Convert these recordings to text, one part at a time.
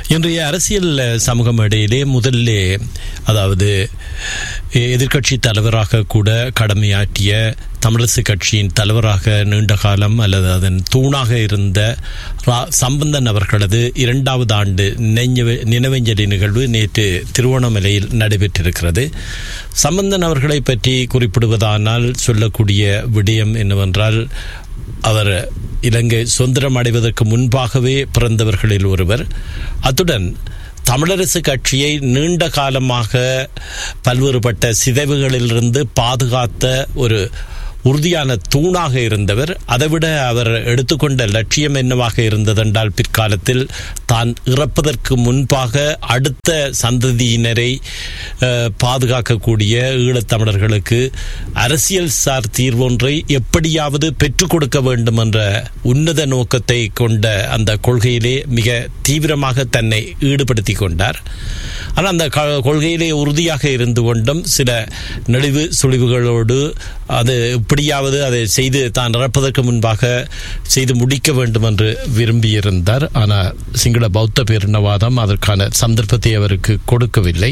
இன்றைய அரசியல் சமூக மேடையிலே முதல்லே அதாவது எதிர்க்கட்சி தலைவராக கூட கடமையாற்றிய தமிழரசு கட்சியின் தலைவராக நீண்ட காலம் அல்லது அதன் தூணாக இருந்த ரா- சம்பந்தன் அவர்களது இரண்டாவது ஆண்டு நினைவு- நினைவஞ்சலி நிகழ்வு நேற்று திருவோணமலையில் நடைபெற்றிருக்கிறது சம்பந்தன் அவர்களை பற்றி குறிப்பிடுவதானால் சொல்லக்கூடிய விடயம் என்னவென்றால் அவர் இலங்கை சுதந்திரம் அடைவதற்கு முன்பாகவே பிறந்தவர்களில் ஒருவர் அத்துடன் தமிழரசு கட்சியை நீண்ட காலமாக பல்வேறுபட்ட சிதைவுகளிலிருந்து பாதுகாத்த ஒரு உறுதியான தூணாக இருந்தவர் அதைவிட அவர் எடுத்துக்கொண்ட லட்சியம் என்னவாக இருந்ததென்றால் பிற்காலத்தில் தான் இறப்பதற்கு முன்பாக அடுத்த சந்ததியினரை அஹ், பாதுகாக்கக்கூடிய ஈழத்தமிழர்களுக்கு அரசியல் சார் தீர்வொன்றை எப்படியாவது பெற்றுக் கொடுக்க வேண்டும் என்ற உன்னத நோக்கத்தை கொண்ட அந்த கொள்கையிலே மிக தீவிரமாக தன்னை ஈடுபடுத்தி கொண்டார் ஆனால் அந்த க- கொள்கையிலே உறுதியாக இருந்து கொண்டும் சில நெளிவு சுழிவுகளோடு அது எப்படியாவது அதை செய்து தான் இறப்பதற்கு முன்பாக செய்து முடிக்க வேண்டும் என்று விரும்பியிருந்தார் ஆனால் சிங்கள பௌத்த பேரினவாதம் அதற்கான சந்தர்ப்பத்தை அவருக்கு கொடுக்கவில்லை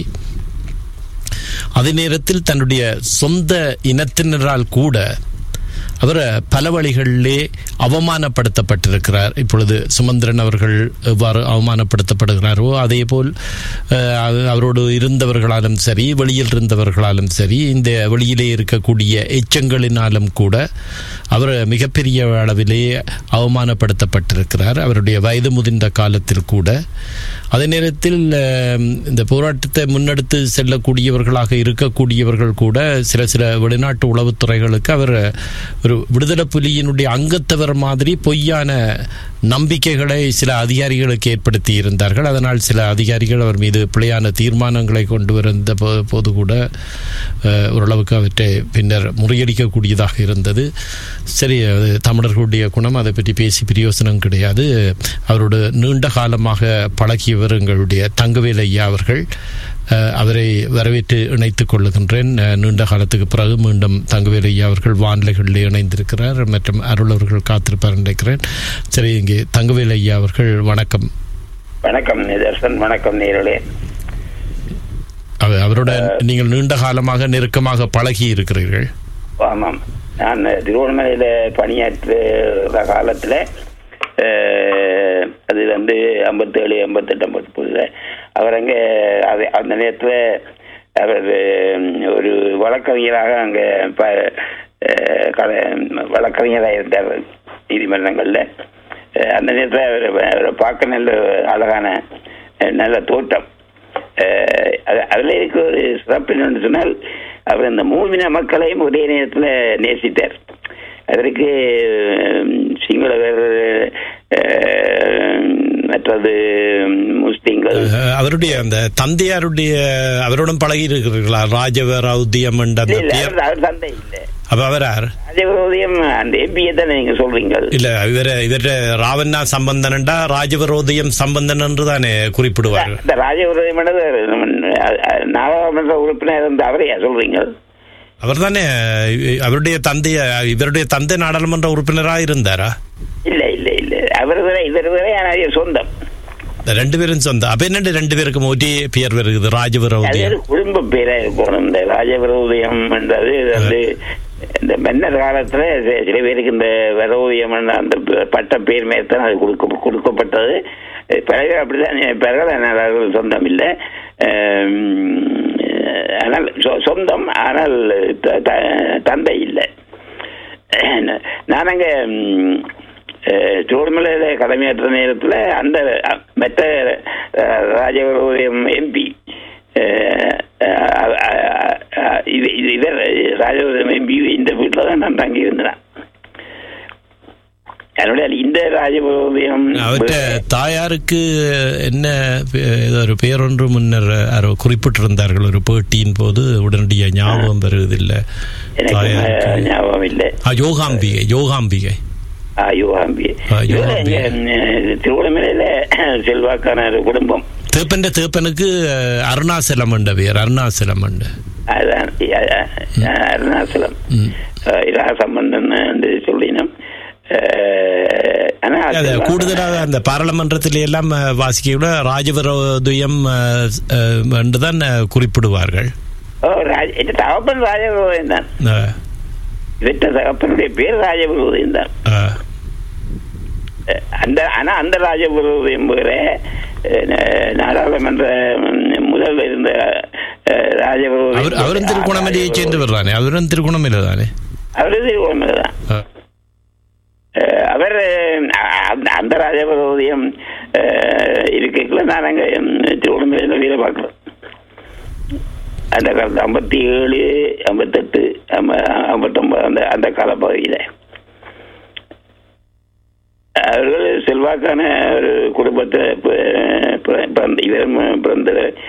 அதே நேரத்தில் தன்னுடைய சொந்த இனத்தினரால் கூட அவர் பல வழிகளிலே அவமானப்படுத்தப்பட்டிருக்கிறார் இப்பொழுது சுமந்திரன் அவர்கள் எவ்வாறு அவமானப்படுத்தப்படுகிறாரோ அதே போல் அஹ், அவ- அவரோடு இருந்தவர்களாலும் சரி வெளியில் இருந்தவர்களாலும் சரி இந்த வெளியிலே இருக்கக்கூடிய எச்சங்களினாலும் கூட அவர் மிகப்பெரிய அளவிலே அவமானப்படுத்தப்பட்டிருக்கிறார் அவருடைய வயது முதிர்ந்த காலத்தில் கூட அதே நேரத்தில் அஹ், இந்த போராட்டத்தை முன்னெடுத்து செல்லக்கூடியவர்களாக இருக்கக்கூடியவர்கள் கூட சில சில வெளிநாட்டு உளவுத்துறைகளுக்கு அவர் ஒரு விடுதலை புலியினுடைய அங்கத்தவர் மாதிரி பொய்யான நம்பிக்கைகளை சில அதிகாரிகளுக்கு ஏற்படுத்தி இருந்தார்கள் அதனால் சில அதிகாரிகள் அவர் மீது பிழையான தீர்மானங்களை கொண்டு வந்த போ- போது கூட அஹ், ஓரளவுக்கு அவற்றை பின்னர் முறியடிக்கக்கூடியதாக இருந்தது சரி அது தமிழர்களுடைய குணம் அதை பற்றி பேசி பிரயோசனம் கிடையாது அவரோடு நீண்ட காலமாக பழகியவர் எங்களுடைய தங்கவேல் ஐயா அவர்கள் அஹ், அவரை வரவேற்று இணைத்துக் கொள்ளுகின்றேன் அஹ், நீண்ட காலத்துக்கு பிறகு மீண்டும் தங்கவேல் ஐயா அவர்கள் வானிலைகளில் இணைந்திருக்கிறார் மற்றும் அருள் அவர்கள் காத்திருப்பார் நினைக்கிறேன் சரி இங்கே தங்கவேல் ஐயா அவர்கள் வணக்கம் வணக்கம் நிதர்சன் வணக்கம் நேரலே அவ- அவரோட நீங்கள் நீண்ட காலமாக நெருக்கமாக பழகி இருக்கிறீர்கள் ஆமாம் நான் திருவண்ணாமலையில் பணியாற்றுற காலத்தில் அது வந்து ஐம்பத்தேழு ஐம்பத்தெட்டு ஐம்பத்தொம்பதுல அவர் அங்கே அது அந்த நேரத்தில் அவர் உம், ஒரு வழக்கறிஞராக அங்கே ப அஹ், கல- வழக்கறிஞராக இருந்தார் நீதிமன்றங்களில் அஹ், அந்த நேரத்தில் அவர் அவரை பார்க்க நல்ல அழகான அஹ், நல்ல தோட்டம் அஹ் அது- அதுல இருக்க ஒரு சிறப்பு என்னன்னு சொன்னால் அவர் அந்த மூவின மக்களையும் ஒரே நேரத்தில் நேசித்தார் அதற்கு உம், சிங்களவர் அஹ், மற்றது முஸ்லிம்கள் அஹ், அவருடைய அந்த தந்தையாருடைய அவருடன் பழகி இருக்கிறீர்களா ராஜவரௌத்தியம் என்ற அந்த இல்ல, இல்ல, பேர் அவர் அவர் தந்தை இல்லை அப்ப அவரார் ராஜவிரோதியம் அந்த எம்பியை தானே நீங்க சொல்றீங்க இல்ல இவர இவர ராவண்ணா சம்பந்தனண்டா ராஜவரோதயம் சம்பந்தன் என்று தானே குறிப்பிடுவார் இந்த ராஜவிரோதியம் நாடாளுமன்ற உறுப்பினர் இருந்த அவரையா சொல்றீங்க அவர் தானே அவருடைய தந்தைய இவருடைய தந்தை நாடாளுமன்ற உறுப்பினராக இருந்தாரா இல்ல இல்ல இல்ல அவர் வேற இவர் வேற ஆனால் சொந்தம் இந்த ரெண்டு பேரும் சொந்த அப்ப என்ன ரெண்டு பேருக்கும் ஒரே பெயர் வருகிறது அது ராஜவரோதயம் ஒரு குடும்ப பேரா இருக்கணும் இந்த ராஜவிரோதயம் என்றது இது வந்து இந்த மன்னர் காலத்துல சி- சில பேருக்கு இந்த விரோதியம் என்ற அந்த ப- பட்ட பேர் மேற்தான் அது கொடுக்க கொடுக்கப்பட்டது பிறகு அப்படிதான் பிறகு அவர்கள் சொந்தம் இல்லை ஆம், ஆனால் சொ- சொந்தம் ஆனால் த- த- தந்தை இல்லை நான் அங்க ம், அஹ், சோர்மலையில கடமையாற்ற நேரத்தில் அந்த அ, மற்ற அஹ், ராஜவிரோதயம் எம்பி இவர் ராஜவிரோதம் எம்பி இந்த வீட்டில் தான் நான் தங்கி இருந்தேன் அதனுடைய இந்த ராஜவிரோதயம் அவற்ற தாயாருக்கு என்ன பே- ஏதோ ஒரு பேரொன்று முன்னர் யாரோ குறிப்பிட்டிருந்தார்கள் ஒரு பேட்டியின் போது உடனடியாக ஞாபகம் வருவதில்லை எனக்கு தாயாருக்கு அஹ், ஞாபகம் இல்லை ஆ, யோகாம்பிகை யோகாம்பிகை யுவாம்பி ஆ, யுவாம்பி. திருவண்ணாமலையில செல்வாக்கான ஒரு குடும்பம் தேப்பன்ற தேப்பனுக்கு அஹ், அருணாசலம் என்ற பேர் அருணாசலம் என்ற அதான் அஹ், அஹ், அருணாச்சலம் ம். அஹ், இதா சம்பந்தம் என்று சொல்லினோம் அஹ், ஆனா அது ஆட்கள் கூடுதலாக அந்த பாராளுமன்றத்திலே எல்லாம் அஹ், வாசிக்க ராஜவிரோதயம் அஹ், அஹ், என்றுதான் அஹ், குறிப்பிடுவார்கள் ஓ ராஜ என் தகப்பன் ராஜபுரோதயம் தான் அஹ், இவற்ற தகப்பனுடைய பேர் ராஜபுரோதயம் தான் அஹ், அஹ் அந்த ஆனா அந்த ராஜபுரோதயம் வேற அஹ், நா- நாடாளுமன்ற ம், முதல்ல இருந்த அஹ், ராஜபுரோதயம் அவர் அவரும் திருகோணமலையை சேர்ந்தவர் தானே அவரும் திருகோணமலை தானே அவரு திருகோணமலை தான் அஹ், அஹ் அவர் அஹ், அந்த- அந்த ராஜபரோதயம் இருக்குள்ள நான் அங்கே திருவண்ணாமலையில் வீர பார்க்குறோம் அந்த காலத்து ஐம்பத்தி ஏழு ஐம்பத்தெட்டு ஐம்பத்தொம்பது அந்த அந்த காலப்பகுதியில் அவர்கள் செல்வாக்கான ஒரு குடும்பத்தை பி- பி- பிறந்த இவர் ம- பிறந்த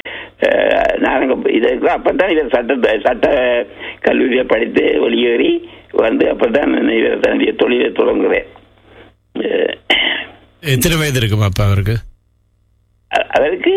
நாங்கள் இதற்கு அப்பதான் இவர் சட்ட சட்ட கல்லூரியை படித்து வெளியேறி வந்து அப்பதான் இவர் தன்னுடைய தொழிலை தொடங்குறேன் அஹ், எத்தனை வயது இருக்கும் அப்ப அவருக்கு அ- அவருக்கு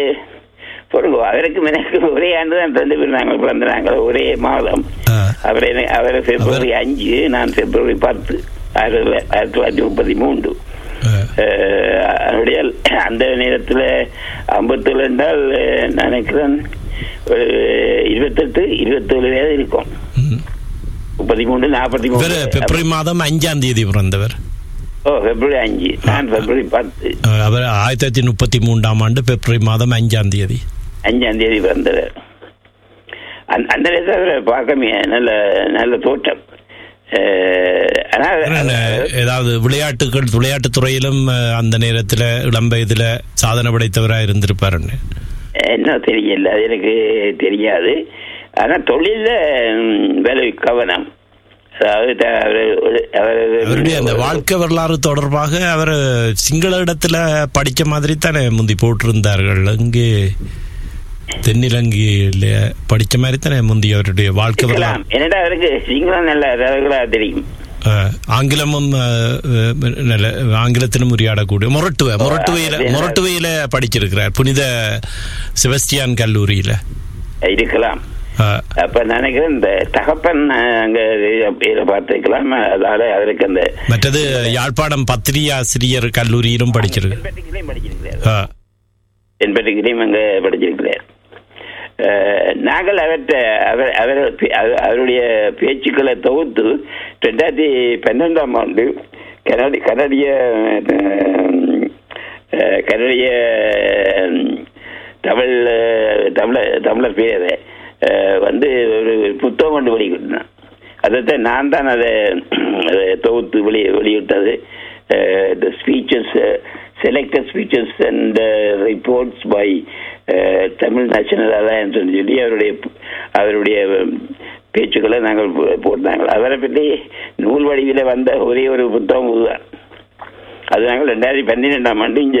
பொருங்க அவருக்கு எனக்கு ஒரே ஆண்டு தான் ரெண்டு பேரும் நாங்கள் பிறந்த நாங்கள் ஒரே மாதம் அஹ், அவர் என்ன- அவர் பிப்ரவரி அஞ்சு நான் பிப்ரவரி பத்து ஆயிரத்தி தொள்ளாயிரத்தி ஆயிரத்தி தொள்ளாயிரத்தி முப்பத்தி மூன்று அஹ், அஹ், அதனுடைய அந்த நேரத்தில் ஐம்பத்தேழு என்றால் அஹ், நான் நினைக்கிறேன் ஒரு இருபத்தெட்டு இருபத்தேழு வயது இருக்கும் ம். முப்பத்தி மூணு நாற்பத்தி இவர் மூணு பிப்ரவரி மாதம் அஞ்சாம் தேதி பிறந்தவர் ஓ பிப்ரவரி அஞ்சு நான் பிப்ரவரி பத்து அஹ், அவர் ஆயிரத்தி தொள்ளாயிரத்தி முப்பத்தி மூன்றாம் ஆண்டு பிப்ரவரி மாதம் அஞ்சாம் தேதி அஞ்சாம் தேதி பிறந்தவர் அந்த- அந்த நேரத்தில் அவரை பார்க்க நல்ல நல்ல தோட்டம் அஹ், ஆனால் என்ன, ஏதாவது விளையாட்டுகள் விளையாட்டுத் துறையிலும் அஹ், அந்த நேரத்துல இளம் வயதுல சாதனை படைத்தவராக இருந்திருப்பாருன்னு என்ன தெரியல அது எனக்கு தெரியாது ஆனால் தொழிலில் வேலை கவனம் அதாவது த- அவரு- அவரு- அவருடைய அந்த வாழ்க்கை வரலாறு தொடர்பாக அவர் சிங்கள இடத்துல படிச்ச மாதிரி தானே முந்தி போட்டிருந்தார்கள் அங்கே தென்னிலங்கையில படிச்ச மாதிரி தானே முந்தி அவருடைய வாழ்க்கை வரலாறு இருக்கலாம். என்னடா அவருக்கு சிங்களம் நல்ல ரகலா தெரியும் அஹ், ஆங்கிலமும் அஹ், அஹ், நல்ல ஆங்கிலத்திலும் உரையாடக்கூடிய மொரட்டுவ மொரட்டுவையில அது- மொரட்டுவையில படிச்சிருக்கிறார் புனித செபஸ்டியான் கல்லூரியில இருக்கலாம் அஹ், அப்ப நினைக்கிறேன் இந்த தகப்பன் அஹ், அங்க பேரை பார்த்துக்கலாம் அதால அவருக்கு அந்த மற்றது யாழ்ப்பாணம் பத்திரியாசிரியர் கல்லூரியிலும் படிச்சிருக்கு தென்பெட்டிக்கிலையும் படிச்சிருக்கிறார் அஹ், தென்பெட்டிக்கிலையும் அங்க படிச்சிருக்கிறார் அஹ், நாங்கள் அவர்கிட்ட அவர் அவர் அவர்- அவருடைய பேச்சுக்களை தொகுத்து ரெண்டாயிரத்தி பன்னெண்டாம் ஆண்டு கனடி கனடிய அஹ், அஹ், கனடிய அஹ், தமிழ் அஹ், தமிழர் தமிழர் பேர் அஹ், வந்து ஒரு புத்தகம் கொண்டு வெளியிட்டான் அதைத்தான் நான் தான் அதை அதை தொகுத்து வெளி வெளியிட்டது the speeches selected speeches and reports by Tamil national alliance சொல்லி அவருடைய அவருடைய பேச்சுக்களை நாங்கள் போ- போட்டாங்க அவரை பற்றி நூல் வடிவில் வந்த ஒரே ஒரு புத்தகம் இதுதான் அது நாங்கள் ரெண்டாயிரத்தி பன்னிரெண்டாம் ஆண்டு இங்கே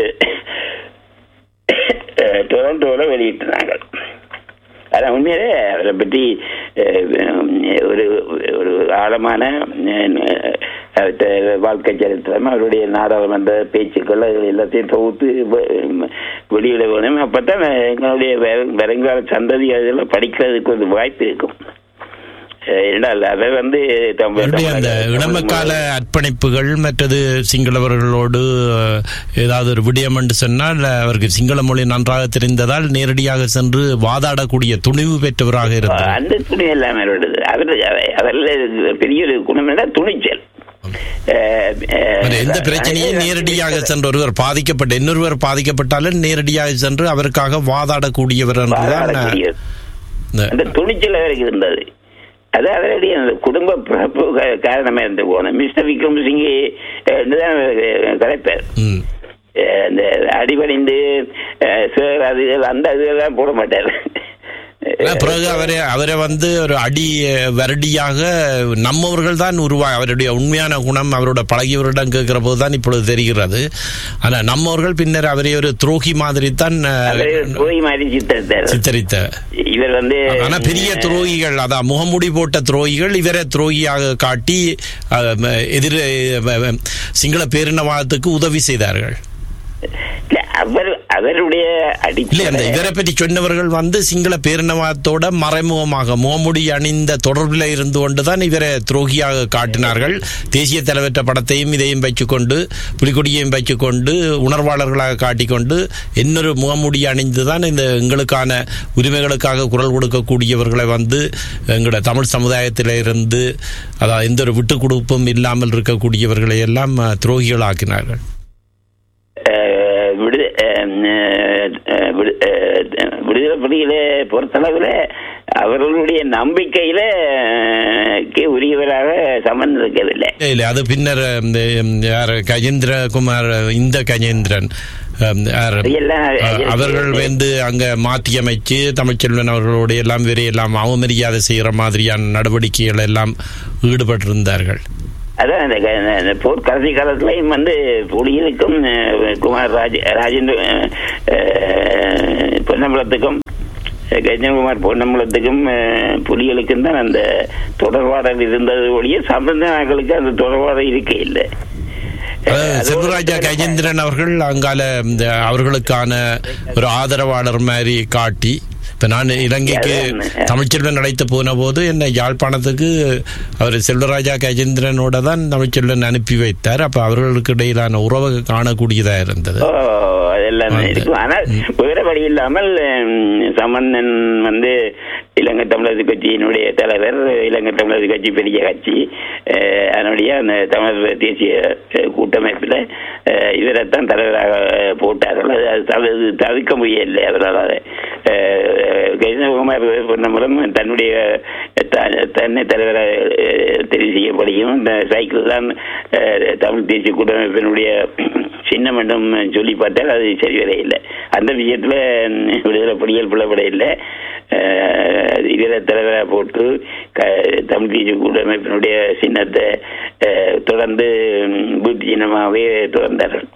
டொரண்டோவில் வெளியிட்டாங்க அதான் உண்மையிலே அவரை பற்றி அஹ், ஒரு ஒரு ஆழமான அஹ், அவர்ட்ட வாழ்க்கை சரித்திரம் அவருடைய நாடாளுமன்ற பேச்சுக்கள் அது எல்லாத்தையும் தொகுத்து வெ- வெளியிட வேணும் அப்பதான் எங்களுடைய வரு- வருங்கால சந்ததி அதெல்லாம் படிக்கிறதுக்கு ஒரு வாய்ப்பு இருக்கும் அஹ், என்றால் அதை வந்து தம்- அவருடைய அந்த இளமக்கால அர்ப்பணிப்புகள் மற்றது சிங்களவர்களோடு அஹ், ஏதாவது ஒரு விடயம் என்று சொன்னால் அவருக்கு சிங்கள மொழி நன்றாக தெரிந்ததால் நேரடியாக சென்று வாதாடக்கூடிய துணிவு பெற்றவராக இருந்தார் அந்த துணி எல்லாம் வருது அவர் அவரில் பெரிய ஒரு குணம் என்ன துணிச்சல் அஹ், அஹ், அவர் எந்த பிரச்சனையும் நேரடியாக சென்று ஒருவர் பாதிக்கப்பட்ட இன்னொருவர் பாதிக்கப்பட்டாலும் நேரடியாக சென்று அவருக்காக வாதாடக்கூடியவர் என்றுதான் வாதாடக்கூடியவர். இந்த- அந்த துணிச்சல் அவருக்கு இருந்தது அது அவருடைய அந்த குடும்ப பிறப்பு கா- காரணமா இருந்து போனோம் மிஸ்டர் விக்ரம் சிங்கி தான் கலைப்பார் ம். அஹ், அந்த அடிபணிந்து அஹ், சார் அது இது, அந்த இதெல்லாம் போட மாட்டார் ஆனா, பிறகு அவரை அவரை வந்து ஒரு அடி அஹ், வருடியாக நம்மவர்கள் தான் உருவா அவருடைய உண்மையான குணம் அவரோட பழகியவரிடம் கேட்கிற போது தான் இப்பொழுது தெரிகிறது ஆனா நம்மவர்கள் பின்னர் அவரை ஒரு துரோகி மாதிரி தான் அஹ், அவரை போய் மாதிரி சித்தரித்தார் சித்தரித்த இவர் வந்து ஆனா பெரிய துரோகிகள் அதான் முகமுடி போட்ட துரோகிகள் இவரை துரோகியாக காட்டி அஹ், ம- எதிர் அஹ், சிங்கள பேரினவாதத்துக்கு உதவி செய்தார்கள் இல்ல, அவர் அவருடைய இல்ல அந்த அடிப்படை இவரை பற்றி சொன்னவர்கள் வந்து சிங்கள பேரினவாதத்தோட மறைமுகமாக முகமுடி அணிந்த தொடர்பில் இருந்து கொண்டுதான் இவரை துரோகியாக காட்டினார்கள் தேசிய தலைவற்ற படத்தையும் இதையும் வைத்துக்கொண்டு புலிக்கொடியையும் வைத்துக்கொண்டு உணர்வாளர்களாக காட்டிக்கொண்டு இன்னொரு முகமுடி அணிந்துதான் இந்த எங்களுக்கான உரிமைகளுக்காக குரல் கொடுக்கக்கூடியவர்களை வந்து எங்களோட தமிழ் சமுதாயத்தில இருந்து அதாவது எந்த ஒரு விட்டு கொடுப்பும் இல்லாமல் இருக்கக்கூடியவர்களை எல்லாம் அஹ், துரோகிகளாக்கினார்கள் அஹ், விடு அஹ், அஹ், விடு- அஹ், விடுதலை புலிகளை பொறுத்தளவில் அவர்களுடைய நம்பிக்கையில அஹ், க்கு உரியவராக சமன் இருக்கவில்லை இல்ல அது பின்னர் இந்த யார் கஜேந்திரகுமார் இந்த கஜேந்திரன் அம், யார், எல்லாம் அஹ், அவர்கள் வந்து அங்க மாற்றி அமைச்சு தமிழ்ச்செல்வன் அவர்களோடு எல்லாம் வேறு எல்லாம் அவமரியாதை செய்யற மாதிரியான நடவடிக்கைகள் எல்லாம் ஈடுபட்டிருந்தார்கள் அதான் அந்த க- அந்த போர் கடைசி காலத்திலையும் வந்து புலிகளுக்கும் அஹ், குமார் ராஜ ராஜேந்திர அஹ், அஹ், பொன்னம்பலத்துக்கும் அஹ், கஜேந்திரகுமார் பொன்னம்பலத்துக்கும் அஹ், புலிகளுக்கும் தான் அந்த தொடர்பாடல் இருந்தது ஒழிய சம்பந்தங்களுக்கு அந்த தொடர்பாடல் இருக்க இல்லை அதாவது செல்வராஜா கஜேந்திரன் அவர்கள் அங்கால இந்த அவர்களுக்கான ஒரு ஆதரவாளர் மாதிரி காட்டி இப்ப நான் இலங்கைக்கு தமிழ்ச்செல்வன் அழைத்து போன போது என்னை யாழ்ப்பாணத்துக்கு அவர் செல்வராஜா கஜேந்திரனோட தான் தமிழ்ச்செல்வன் அனுப்பி வைத்தார் அப்ப அவர்களுக்கு இடையிலான உறவை காணக்கூடியதா இருந்தது ஓ அதெல்லாம் அந்த- இருக்கும் ஆனால் வேற வழி இல்லாமல் உம், சம்பந்தன் வந்து இலங்கை தமிழர் கட்சியினுடைய தலைவர் இலங்கை தமிழர் கட்சி பெரிய கட்சி அஹ், அதனுடைய அந்த தமிழர் தேசிய அஹ், கூட்டமைப்பில் அஹ், இவரைத்தான் தலைவராக போட்டார்கள் அது அது தவி- தவிர்க்க முடியவில்லை அதனால் கஜேந்திரகுமார் பொன்னம்பலம் தன்னுடைய த- தன்னை தலைவராக அஹ், தெரிவு செய்யப்படியும் இந்த சைக்கிள் தான் அஹ், தமிழ் தேசிய கூட்டமைப்பினுடைய சின்னம் என்றும் சொல்லி பார்த்தால் அது சரிவர இல்லை அந்த விஷயத்துல ம், விடுதலை புலிகள் பிளப்பட இல்லை அஹ், இதர தலைவராக போட்டு க- தமிழ் தேசிய கூட்டமைப்பினுடைய சின்னத்தை அஹ், தொடர்ந்து ம், பூத் சின்னமாகவே தொடர்ந்தார்கள்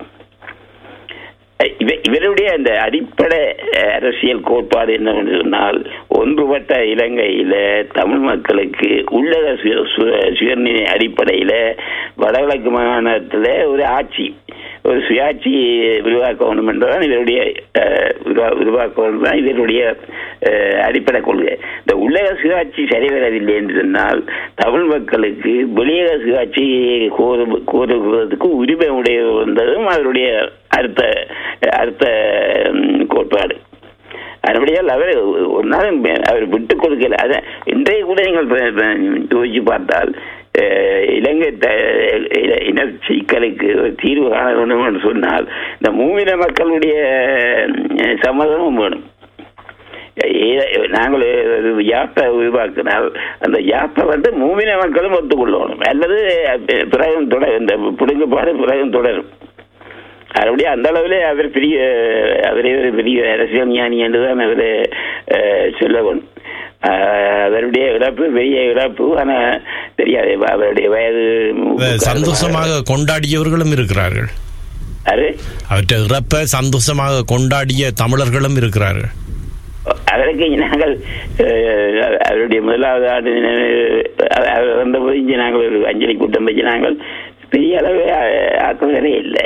இவ- இவருடைய அந்த அடிப்படை அஹ், அரசியல் கோட்பாடு என்னவென்று சொன்னால் ஒன்றுபட்ட இலங்கையில தமிழ் மக்களுக்கு உள்ளக சுய- சு- சுயநிலை அடிப்படையில வடகிழக்கு மாகாணத்துல ஒரு ஆட்சி ஒரு சுயாட்சி உருவாக்க வேண்டும் என்றுதான் இவருடைய அஹ், உருவா- உருவாக்க வேண்டும் தான் இவருடைய அஹ், அடிப்படை கொள்கை இந்த உள்ளக சுயாட்சி சரிவரவில்லை என்று சொன்னால் தமிழ் மக்களுக்கு வெளியக சுயாட்சி கோரு கோருவதற்கு உரிமை உடைய வந்ததும் அவருடைய அடுத்த அடுத்த ம், கோட்பாடு அதுபடியால் அவர் ஒரு நாள் அவர் விட்டுக் கொடுக்கல அதான் இன்றைய கூட நீங்கள் ப- ப- யோசிச்சு பார்த்தால் அஹ், இலங்கை த- இன- இன சிக்கலுக்கு ஒரு தீர்வு காண வேண்டும் என்று சொன்னால் இந்த மூவின மக்களுடைய அஹ், சம்மதமும் வேணும் ஏ- நாங்கள் ஒரு யாப்பை உருவாக்கினால் அந்த யாப்பை வந்து மூவின மக்களும் ஒத்துக்கொள்ளணும் அல்லது அஹ், பிறகும் தொடர் இந்த புடுங்குபாடு பிறகும் தொடரும் அப்படியே அந்த அளவில் அவர் பெரிய அவரே ஒரு பெரிய அரசியல் ஞானி என்றுதான் அவர் சொல்ல வேணும் அஹ், அவருடைய இழப்பு பெரிய இழப்பு ஆனா தெரியாது அவருடைய வயது சந்தோஷமாக கொண்டாடியவர்களும் இருக்கிறார்கள் அது அவற்றை இறப்ப சந்தோஷமாக கொண்டாடிய தமிழர்களும் இருக்கிறார்கள் அதற்கு நாங்கள் அஹ், அவருடைய முதலாவது ஆண்டு நினைவு அஹ், அவர் வந்தபோது இங்கே நாங்கள் ஒரு அஞ்சலி கூட்டம் வச்சு நாங்கள் பெரிய அளவு அஹ், ஆக்குவதே இல்லை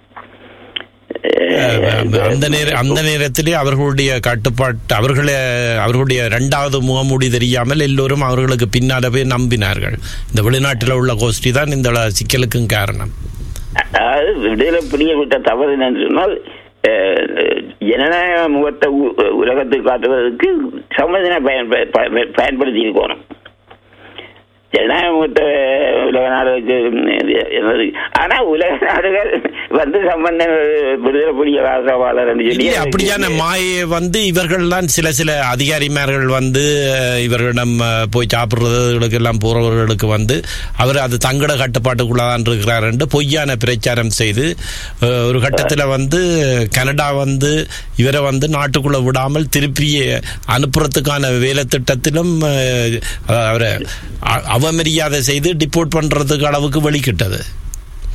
அஹ் அந்த நேர அந்த நேரத்திலே அவர்களுடைய கட்டுப்பாட்டு அவர்களே அவர்களுடைய இரண்டாவது முகமூடி தெரியாமல் எல்லோரும் அவர்களுக்கு பின்னால போய் நம்பினார்கள் இந்த வெளிநாட்டில் உள்ள கோஷ்டி தான் இந்த சிக்கலுக்கும் காரணம் அதாவது விடுதலை புரிய விட்ட தவறு என்னன்னு சொன்னால் அஹ், ஜனநாயக முகத்தை உ- உலகத்துக்கு காட்டுவதற்கு சம்மதினை பயன் ப- பயன்படுத்தி இருக்கணும் ஜனநாயக முகத்தை உலக நாடுகளுக்கு என்னது ஆனா உலக நாடுகள் வந்து சம்பந்த விடுதலை புலிகள் ஆதரவாளர் என்று சொல்லி இல்லை அப்படியான மாயை வந்து இவர்கள் தான் சில சில அதிகாரிமார்கள் வந்து அஹ், இவர்களிடம் அஹ், போய் சாப்பிடுறதுகளுக்கு எல்லாம் போறவர்களுக்கு வந்து அவர் அது தங்கட கட்டுப்பாட்டுக்குள்ளதான் இருக்கிறார் என்று பொய்யான பிரச்சாரம் செய்து அஹ், ஒரு கட்டத்தில் வந்து கனடா வந்து இவரை வந்து நாட்டுக்குள்ள விடாமல் திருப்பி அனுப்புறதுக்கான வேலை திட்டத்திலும் அஹ், அவரை அ- அவமரியாதை செய்து டிப்போர்ட் பண்றதுக்கு அளவுக்கு வெளிக்கிட்டது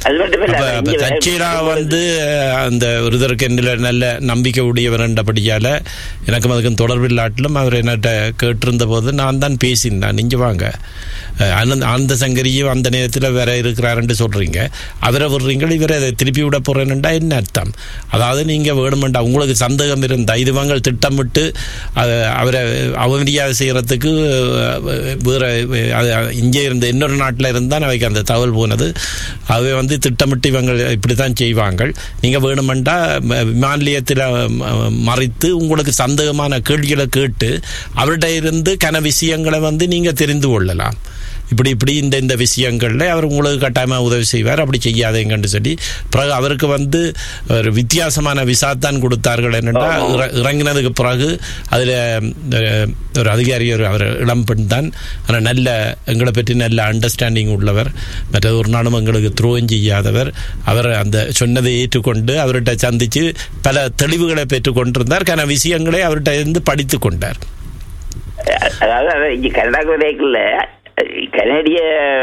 அது மட்டும் இல்ல அப்ப அவர் அப்ப இங்க தச்சீரா வரும்போது- வந்து அஹ், அந்த ஒருதற்கு என்னில நல்ல நம்பிக்கை உடையவர் என்றபடியால எனக்கும் அதுக்கும் தொடர்பில்லாட்டிலும் அவர் என்னட்ட கேட்டிருந்த போது நான் தான் பேசினேன் நீங்க வாங்க அஹ், ஆனந்த் ஆனந்த சங்கரியும் அந்த நேரத்தில் வேற இருக்கிறாருன்னு சொல்றீங்க அவரை விடுறீங்க இவரை அதை திருப்பி விட போறேன்னுட்டா என்ன அர்த்தம் அதாவது நீங்க வேணுமெண்டா உங்களுக்கு சந்தேகம் இருந்தா இதுவங்க திட்டமிட்டு அஹ், அவரை அவமரியாதை செய்யறதுக்கு அஹ், வேற அஹ், இங்கே இருந்த இன்னொரு நாட்டில் இருந்தால் அவைக்கு அந்த தகவல் போனது அவை வந்து திட்டமிட்டு இவங்க இப்படி தான் செய்வாங்க நீங்கள் வேணுமெண்டா ம- விமான நிலையத்தில் ம- மறைத்து உங்களுக்கு சந்தேகமான கேள்விகளை கேட்டு அவர்கிட்ட இருந்து கன விஷயங்களை வந்து நீங்கள் தெரிந்து கொள்ளலாம் இப்படி இப்படி இந்த இந்த விஷயங்களில் அவர் உங்களுக்கு கட்டாயமாக உதவி செய்வார் அப்படி செய்யாதீங்கன்னு சொல்லி பிறகு அவருக்கு வந்து ஒரு வித்தியாசமான விசா தான் கொடுத்தார்கள் என்னென்னா இற- இறங்கினதுக்கு பிறகு அதில் ஒரு அதிகாரி ஒரு அவர் இளம்பெண் தான் ஆனால் நல்ல எங்களை பற்றி நல்ல அண்டர்ஸ்டாண்டிங் உள்ளவர் மற்ற ஒரு நாளும் எங்களுக்கு துரோகம் செய்யாதவர் அவர் அந்த சொன்னதை ஏற்றுக்கொண்டு அவர்கிட்ட சந்தித்து பல தெளிவுகளை பெற்றுக்கொண்டிருந்தார் கன விஷயங்களை அவர்கிட்ட இருந்து படித்து கொண்டார் அதாவது அது இங்க கனடாக்கு வரைக்குள்ள கனடிய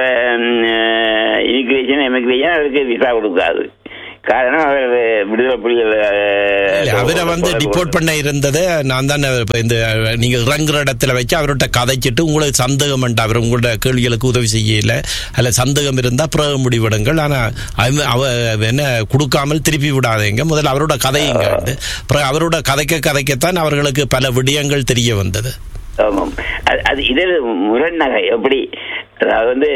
இமிகிரேஷன் இமிகிரேஷன் அவருக்கு விசா கொடுக்காது காரணம் அவர் விடுதலை புலிகள் இல்ல, அவரை வந்து டிபோர்ட் பண்ண இருந்ததை நான் தான் இப்ப இந்த நீங்க இறங்குற இடத்துல வச்சு அவர்கிட்ட கதைச்சிட்டு உங்களுக்கு சந்தேகம் வேண்டாம் அவர் உங்களோட கேள்விகளுக்கு உதவி செய்யல அல்ல சந்தேகம் இருந்தா பிறகு முடிவெடுங்கள் ஆனா அவ- அவ என்ன கொடுக்காமல் திருப்பி விடாதீங்க முதல்ல அவரோட கதையுங்க வந்து பிறகு அவரோட கதைக்க கதைக்கத்தான் அவர்களுக்கு பல விடயங்கள் தெரிய வந்தது ஆமாம் அது- அது இது முரண்நகை எப்படி அதாவது வந்து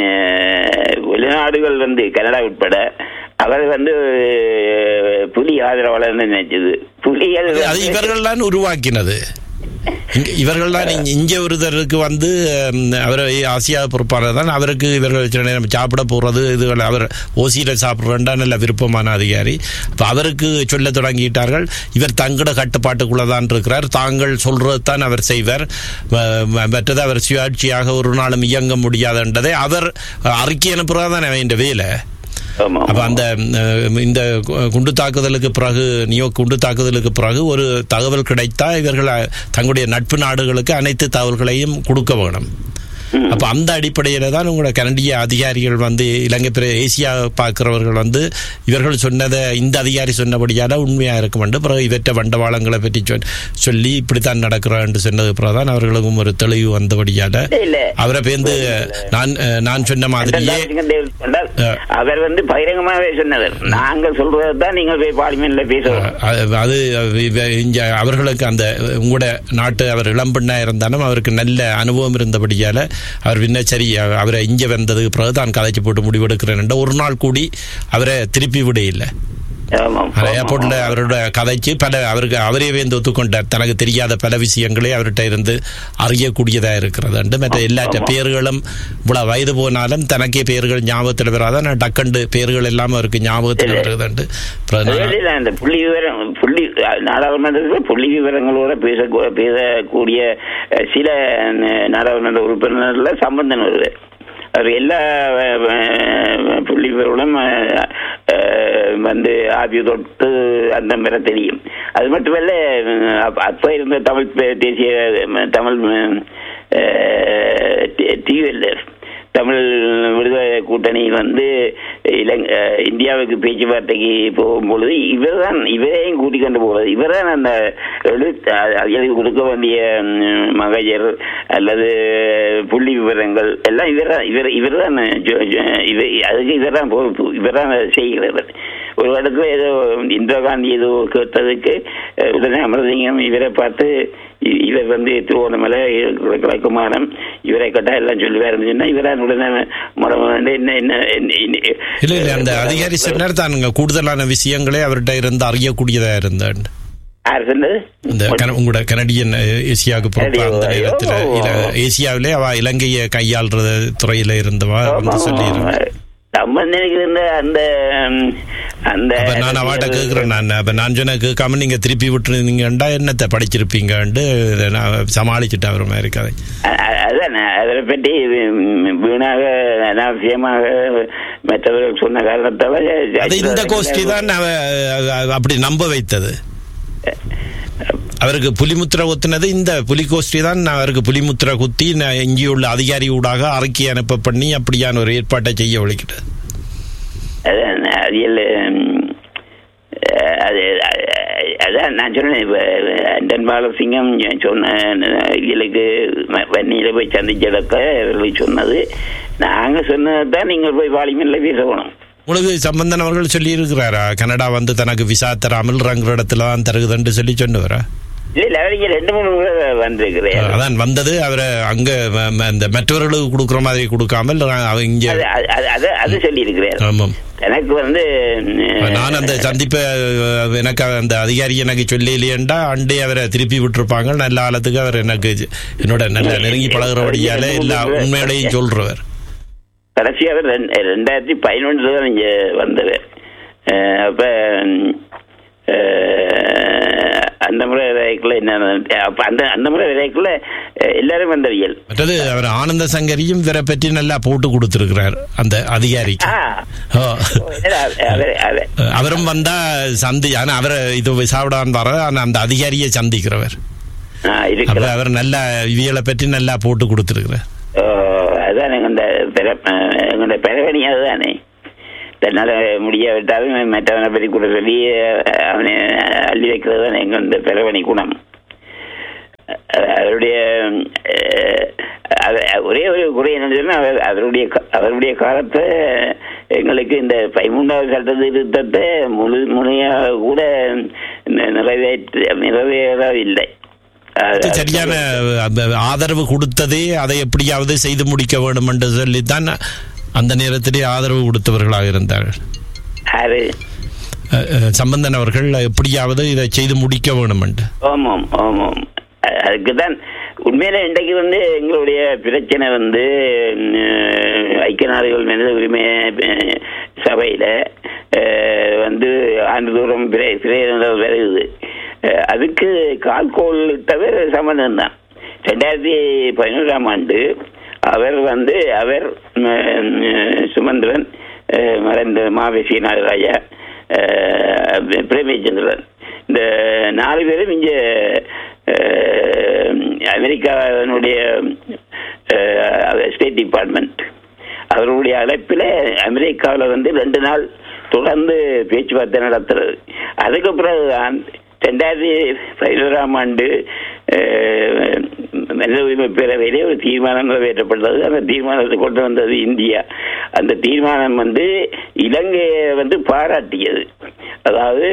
அஹ், வெளிநாடுகள் வந்து கனடா உட்பட அவர் வந்து அஹ், புலி ஆதரவாளர்னு நினைச்சது புலிகள் அது- அது வந்து- இவர்கள் தான் உருவாக்கினது இங்க- இவர்கள் தான் இங்க- இங்க ஒருத்தருக்கு வந்து ம், அவர் ஆசியா பொறுப்பாளர் தான் அவருக்கு இவர்கள் சில நேரம் சாப்பிட போறது இதுகள் அவர் ஓசியில சாப்பிட்றா நல்ல விருப்பமான அதிகாரி அப்ப அவருக்கு சொல்ல தொடங்கிட்டார்கள் இவர் தங்கட கட்டுப்பாட்டுக்குள்ள தான் இருக்கிறார் தாங்கள் சொல்றது தான் அவர் செய்வார் ம- ம- மற்றது அவர் சுயாட்சியாக ஒரு நாளும் இயங்க முடியாதுன்றதை அவர் அறிக்கை அனுப்புறதான் அவன் வேலை ஆமாம், அப்ப ஆமாம். அந்த அஹ், இந்த கு- குண்டு தாக்குதலுக்கு பிறகு நியோ குண்டு தாக்குதலுக்கு பிறகு ஒரு தகவல் கிடைத்தா இவர்கள் அஹ், தங்களுடைய நட்பு நாடுகளுக்கு அனைத்து தகவல்களையும் கொடுக்க வேணும் அப்ப அந்த அடிப்படையில தான் உங்களோட கனடிய அதிகாரிகள் வந்து இலங்கை பிற ஏசியா பார்க்கிறவர்கள் வந்து இவர்கள் சொன்னதை இந்த அதிகாரி சொன்னபடியால உண்மையா இருக்கும் என்று பிறகு இவற்ற வண்டவாளங்களை பற்றி சொல்- சொல்லி இப்படித்தான் நடக்கிறோம் என்று சொன்னது பிறகுதான் அவர்களுக்கும் ஒரு தெளிவு வந்தபடியால இல்ல. அவரை பேர்ந்து நான் அஹ், நான் சொன்ன மாதிரியே டேவிட் கொண்டால் அஹ். அவர் வந்து பகிரங்கமாகவே சொன்னவர் நாங்கள் சொல்றதுதான் நீங்கள் போய் பார்லிமெண்ட்ல பேசணும் அது- அது இவ- இங்க அவர்களுக்கு அந்த உங்களோட நாட்டு அவர் இளம்பெண்ணா இருந்தாலும் அவருக்கு நல்ல அனுபவம் இருந்தபடியால அவர் பின்ன சரி அவ- அவரை இங்க வந்ததுக்கு பிறகு தான் கதைச்சு போட்டு முடிவெடுக்கிறேன் ஒரு நாள் கூடி அவரை திருப்பி விட இல்லை ஆமாம், ஏர்போர்ட்ல ஆமாம். அவரோட கதைச்சு பல அவருக்கு அவரே வந்து ஒத்துக்கொண்டார் தனக்கு தெரியாத பல விஷயங்களே அவர்கிட்ட இருந்து அறியக்கூடியதா இருக்கிறது மற்ற எல்லாற்ற பேர்களும் இவ்வளவு வயது போனாலும் தனக்கே பேர்கள் ஞாபகத்தில் வராத நான் டக்கண்டு பேர்கள் எல்லாம் அவருக்கு ஞாபகத்தில் வருதுண்டு அப்புறம் நான் அதாவது நான் இந்த புள்ளி விவரம் புள்ளி நாடாளுமன்றத்தில் புள்ளி விவரங்களோட பேச பேசக்கூடிய அஹ், சில ந- நாடாளுமன்ற உறுப்பினர்ல சம்பந்தன் வருது அவர் எல்லா அஹ், அஹ், புள்ளி விவரங்களும் அஹ், அஹ், வந்து ஆபிய தொட்டு அந்த மாதிரி தெரியும் அது மட்டுமல்ல அஹ், அப்ப- அப்ப இருந்த தமிழ் பே- தேசிய அஹ், தமிழ் டிவிஎல்எஃப் தமிழ் விடுதலை கூட்டணி வந்து இலங் அஹ் இந்தியாவுக்கு பேச்சுவார்த்தைக்கு போகும்பொழுது இவர் தான் இவரையும் கூட்டிக் கொண்டு போவது இவர் தான் அந்த எழுத்து அவர்களுக்கு கொடுக்க வேண்டிய ம், மகஜர் அல்லது புள்ளி விவரங்கள் எல்லாம் இவர் தான் இவர் இவர் தான் இவர் அதுக்கு இவர் தான் பொறுப்பு இவர் தான் அதை செய்கிறவர் ஒரு இடத்துல ஏதோ இந்திரா காந்தி ஏதோ கேட்டதுக்கு அஹ், உடனே அமரசிங்கம் இவரை பார்த்து இ- இவர் வந்து திருவோணமலை குமாரம் இவரை கேட்டா எல்லாம் சொல்லுவாருன்னு சொன்னா இவரா உடனே மரம் வந்து என்ன என்ன என்ன- என்ன- இல்ல இல்ல அந்த அதிகாரி சொன்னார் தானுங்க கூடுதலான விஷயங்களே அவர்கிட்ட இருந்து அறியக்கூடியதா இருந்தான் யார் சொன்னது இந்த கன- உங்களோட கனடியன் அஹ், ஏசியாவுக்கு பொறுப்பா அந்த ஐயோ, நேரத்துல ஐயோ. இல்ல ஏசியாவிலே அவ இலங்கையை கையாள்ற துறையில இருந்தவா வந்து சொல்லி சம்பந்தனுக்கு இருந்த அந்த ம், அந்த அப்ப நான் அவாட்ட கேக்குறேன் நான் அப்ப நான் சொன்ன கேட்காம நீங்க திருப்பி விட்டுருந்தீங்கண்டா என்னத்தை படிச்சிருப்பீங்கன்ட்டு இதை நான் சமாளிச்சுட்டேன் அவர் மாதிரி கதை அ- அ- அதான் அதை பற்றி ம், வீணாக அனாவசியமாக மற்றவர்கள் சொன்ன காரணத்தால அது இந்த கோஷ்டி தான் அவ அவ- அப்படி நம்ப வைத்தது அவருக்கு புலிமுத்திரை ஒத்துனது இந்த புலி கோஷ்டி தான் அவருக்கு புலிமுத்திரை குத்தி நான் இங்கேயுள்ள அதிகாரி ஊடாக அறிக்கை அனுப்ப பண்ணி அப்படியான ஒரு ஏற்பாட்டை செய்ய ஒழிக்கிட்டது அதான் அதில் அது அஹ், அதான் நான் சொன்னேன் இப்போ அண்டன் பாலசிங்கம் சொன்ன இவளுக்கு வன்னியில் போய் சந்திச்சதக்க இவர்களுக்கு சொன்னது நாங்கள் சொன்னதை தான் நீங்கள் போய் வாலிமனில் பேசணும் உங்களுக்கு சம்பந்தன் அவர்கள் சொல்லி இருக்கிறாரா கனடா வந்து தனக்கு விசா தராமல் ரங்குற இடத்துல தான் தருகுதுன்னு சொல்லி சொன்னவரா இல்லை அவருக்கு ரெண்டு மூணு முறை வந்திருக்கிறேன் அதான் வந்தது அவரை அங்க ம- ம- இந்த மற்றவர்களுக்கு கொடுக்குற மாதிரி கொடுக்காமல் அவ இங்க அது அது அது அது சொல்லியிருக்கிறேன் ஆமாம் எனக்கு வந்து நான் அந்த சந்திப்பை அஹ், எனக்கு அந்த அதிகாரி எனக்கு சொல்லி இல்லையண்டா அண்டே அவரை திருப்பி விட்டுருப்பாங்க நல்ல ஆழத்துக்கு அவர் எனக்கு என்னோட நல்ல நெருங்கி பழகுறபடியால எல்லா உண்மைகளையும் சொல்றவர் கடைசியாக ரெண்- ரெண்டாயிரத்தி பதினொன்றில் தான் இங்கே வந்தவர் அஹ் அப்ப அஹ், அந்த முறை விதைக்குள்ள என்ன அப்போ அந்த அந்த முறை விதைக்குள்ள எல்லாரும் வந்தவியல் மற்றது அவர் ஆனந்த சங்கரியும் இவரை பற்றி நல்லா போட்டு கொடுத்திருக்கிறார் அந்த அதிகாரிக்கு ஆ ஓ. அவர் அவர் அவரும் வந்தா சந்தி ஆனா அவரை இது சாப்பிடான்னு வர ஆனா அந்த அதிகாரியை சந்திக்கிறவர் ஆ அப்ப இருக்கிறார் அவர் நல்லா இவியலை பற்றி நல்லா போட்டு கொடுத்திருக்கிறார் ஓ, அதான் எங்க எங்களோட பெறவணி அதுதானே தன்னால் முடியாவிட்டாலும் மற்றவனை பற்றி கூட சொல்லி அஹ், அவனை அள்ளி வைக்கிறது தான் எங்கள் இந்த பெறவணி குணம் அஹ், அவருடைய அஹ், அது- ஒரே ஒரு குறை என்னன்னு சொன்னா அவர் அவருடைய கா- அவருடைய காலத்தை எங்களுக்கு இந்த பதிமூன்றாவது சட்ட திருத்தத்தை முழு முழுமையாக கூட நி- நிறைவேற்ற நிறைவேறவில்லை அது- அது சரியான அந்த ஆதரவு கொடுத்ததே அதை எப்படியாவது செய்து முடிக்க வேண்டும் என்று சொல்லித்தான் அந்த நேரத்திலே ஆதரவு கொடுத்தவர்களாக இருந்தார்கள் அது அஹ், அஹ், சம்பந்தன் அவர்கள் எப்படியாவது இதை செய்து முடிக்க வேண்டும் என்று ஆமாம் ஆமாம் அ- அதுக்குதான் உண்மையில இன்றைக்கு வந்து எங்களுடைய பிரச்சனை வந்து ம், ஐக்கிய நாடுகள் மனித உரிமை அஹ், சபையில அஹ், வந்து ஆண்டுதோறும் பிறை பிரேரணை வருது அஹ், அதுக்கு கால்கோல் இட்டவர் சம்பந்தம் தான் ரெண்டாயிரத்தி பதினோராம் ஆண்டு அவர் வந்து அவர் ம், சுமந்திரன் அஹ், மறைந்த மாவேசி நாகராஜா அஹ், பிரேமச்சந்திரன் இந்த நாலு பேரும் இங்கே அமெரிக்காவினுடைய ஸ்டேட் டிபார்ட்மெண்ட் அவருடைய அழைப்பில் அமெரிக்காவில் வந்து ரெண்டு நாள் தொடர்ந்து பேச்சுவார்த்தை நடத்துறது அதுக்கு பிறகு தான் ரெண்டாயிரத்தி பதினோராம் ஆண்டு அஹ், மனித உரிமை பேரவையிலே ஒரு தீர்மானம் நிறைவேற்றப்பட்டது அந்த தீர்மானத்தை கொண்டு வந்தது இந்தியா அந்த தீர்மானம் வந்து இலங்கையை வந்து பாராட்டியது அதாவது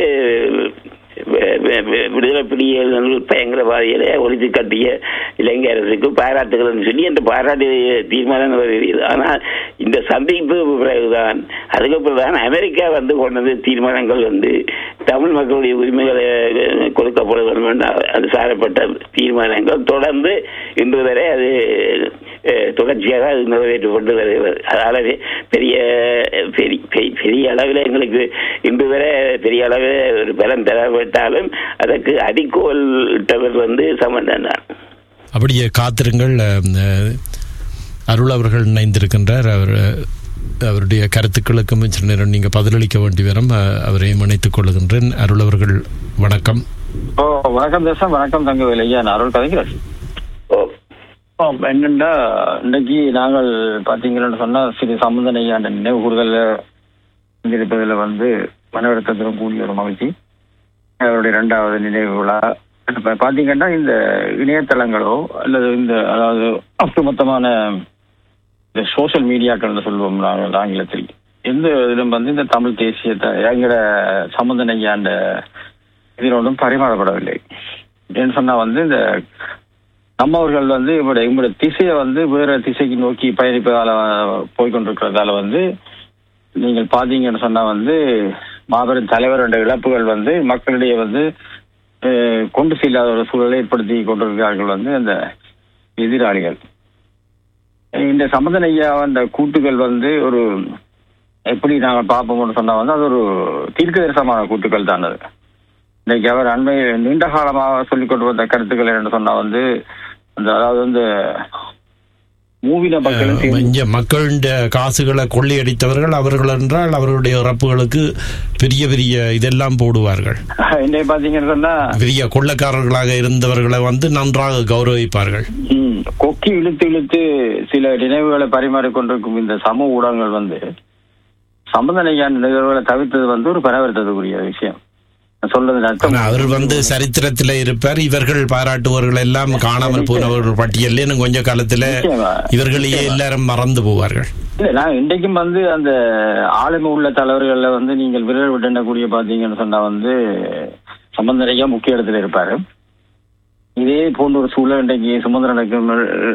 வி- வி- வி- விடுதலை புலிகள் பயங்கரவாதிகளை ஒழித்து கட்டிய இலங்கை அரசுக்கு பாராட்டுகள் சொல்லி அந்த பாராட்டு தீர்மானம் நிறைவேறியது ஆனால் இந்த சந்திப்பு பிறகுதான் அதுக்கப்புறம் தான் அமெரிக்கா வந்து கொண்டு வந்து தீர்மானங்கள் வந்து தமிழ் மக்களுடைய உரிமைகளை அஹ், கொடுக்கப்பட வேண்டும் என்று அது சாரப்பட்ட தீர்மானங்கள் தொடர்ந்து இன்று வரை அது அஹ், தொடர்ச்சியாக அது நிறைவேற்றப்பட்டு வருகிறது அதாவது பெரிய பெரிய பெரிய- பெரிய அளவில் எங்களுக்கு இன்று வரை பெரிய அளவில் ஒரு பலம் தரப்பட்டாலும் அதற்கு அடிக்கோல் இட்டவர் வந்து சம்பந்தம் தான் அப்படியே காத்திருங்கள் அஹ், அருள் அவர்கள் இணைந்திருக்கின்றார் அவர் அவருடைய கருத்துக்களுக்கும் சில நேரம் நீங்கள் பதிலளிக்க வேண்டி வரும் அஹ், அவரையும் இணைத்துக் கொள்கின்றேன் அருள் அவர்கள் வணக்கம் ஓ வணக்கம் தேசம் வணக்கம் தங்கவேல் ஐயா நான் அருள் கதைக்கிறேன் ஓ ஓ, என்னண்டா இன்னைக்கு நாங்கள் பாத்தீங்கன்னு சொன்னா ஸ்ரீ சம்பந்தன் ஐயா அந்த நினைவு கூறுதல்ல இருப்பதில் வந்து மனவெடுத்ததும் கூடிய ஒரு மகிழ்ச்சி அவருடைய இரண்டாவது நினைவு விழா இப்ப பாத்தீங்கன்னா இந்த இணையதளங்களோ அல்லது இந்த அதாவது ஒட்டுமொத்தமான இந்த சோஷியல் மீடியாக்கள்னு சொல்லுவோம் நாங்கள் ஆங்கிலத்தில் எந்த இதிலும் வந்து இந்த தமிழ் தேசியத்தை எங்கட சம்பந்தன் ஐயா அந்த இதில் ஒன்றும் பரிமாறப்படவில்லை ஏன்னு சொன்னா வந்து இந்த நம்மவர்கள் வந்து இவருடைய இவருடைய திசையை வந்து வேற திசைக்கு நோக்கி பயணிப்பதால போய்கொண்டிருக்கிறதால வந்து நீங்கள் பாத்தீங்கன்னு சொன்னா வந்து மாபெரும் தலைவர் என்ற இழப்புகள் வந்து மக்களிடையே வந்து அஹ், கொண்டு செல்லாத ஒரு சூழலை ஏற்படுத்தி கொண்டிருக்கிறார்கள் வந்து அந்த எதிராளிகள் இந்த சம்பந்தன் ஐயா அந்த கூட்டுகள் வந்து ஒரு எப்படி நாங்கள் பார்ப்போம்னு சொன்னா வந்து அது ஒரு தீர்க்க தரிசனமான கூட்டுகள் தான் அது இன்னைக்கு அவர் அண்மை நீண்ட காலமாக சொல்லிக் கொண்டு வந்த கருத்துக்கள் என்ன சொன்னா வந்து அந்த அதாவது வந்து மூவின மக்களும் சேர்ந்து- இங்க மக்களுடைய காசுகளை கொள்ளையடித்தவர்கள் அவர்கள் என்றால் அவர்களுடைய இறப்புகளுக்கு பெரிய பெரிய இதெல்லாம் போடுவார்கள் இன்னைக்கு பாத்தீங்கன்னு சொன்னா பெரிய கொள்ளைக்காரர்களாக இருந்தவர்களை வந்து நன்றாக கௌரவிப்பார்கள் ம், கொக்கி இழுத்து இழுத்து சில நினைவுகளை பரிமாறிக் கொண்டிருக்கும் இந்த சமூக ஊடகங்கள் வந்து சம்பந்தனையான நிகழ்வுகளை தவிர்த்தது வந்து ஒரு பரவர்த்ததுக்குரிய விஷயம் நான் சொல்றது அர்த்தம் ஆனா அவர் வந்து சரித்திரத்துல இருப்பார் இவர்கள் பாராட்டுவர்கள் எல்லாம் காணாமல் போனவர்கள் பட்டியல்ல இன்னும் கொஞ்ச காலத்துல நிச்சயமா. இவர்களையே எல்லாரும் மறந்து போவார்கள் இல்ல நான் இன்றைக்கும் வந்து அந்த ஆளுமை உள்ள தலைவர்கள்ல வந்து நீங்கள் விரல் விட்டு எண்ணக்கூடிய பாத்தீங்கன்னு சொன்னா வந்து சம்பந்தரையா முக்கிய இடத்துல இருப்பாரு இதே போன்ற ஒரு சூழல் இன்றைக்கு சுமந்திரனுக்கு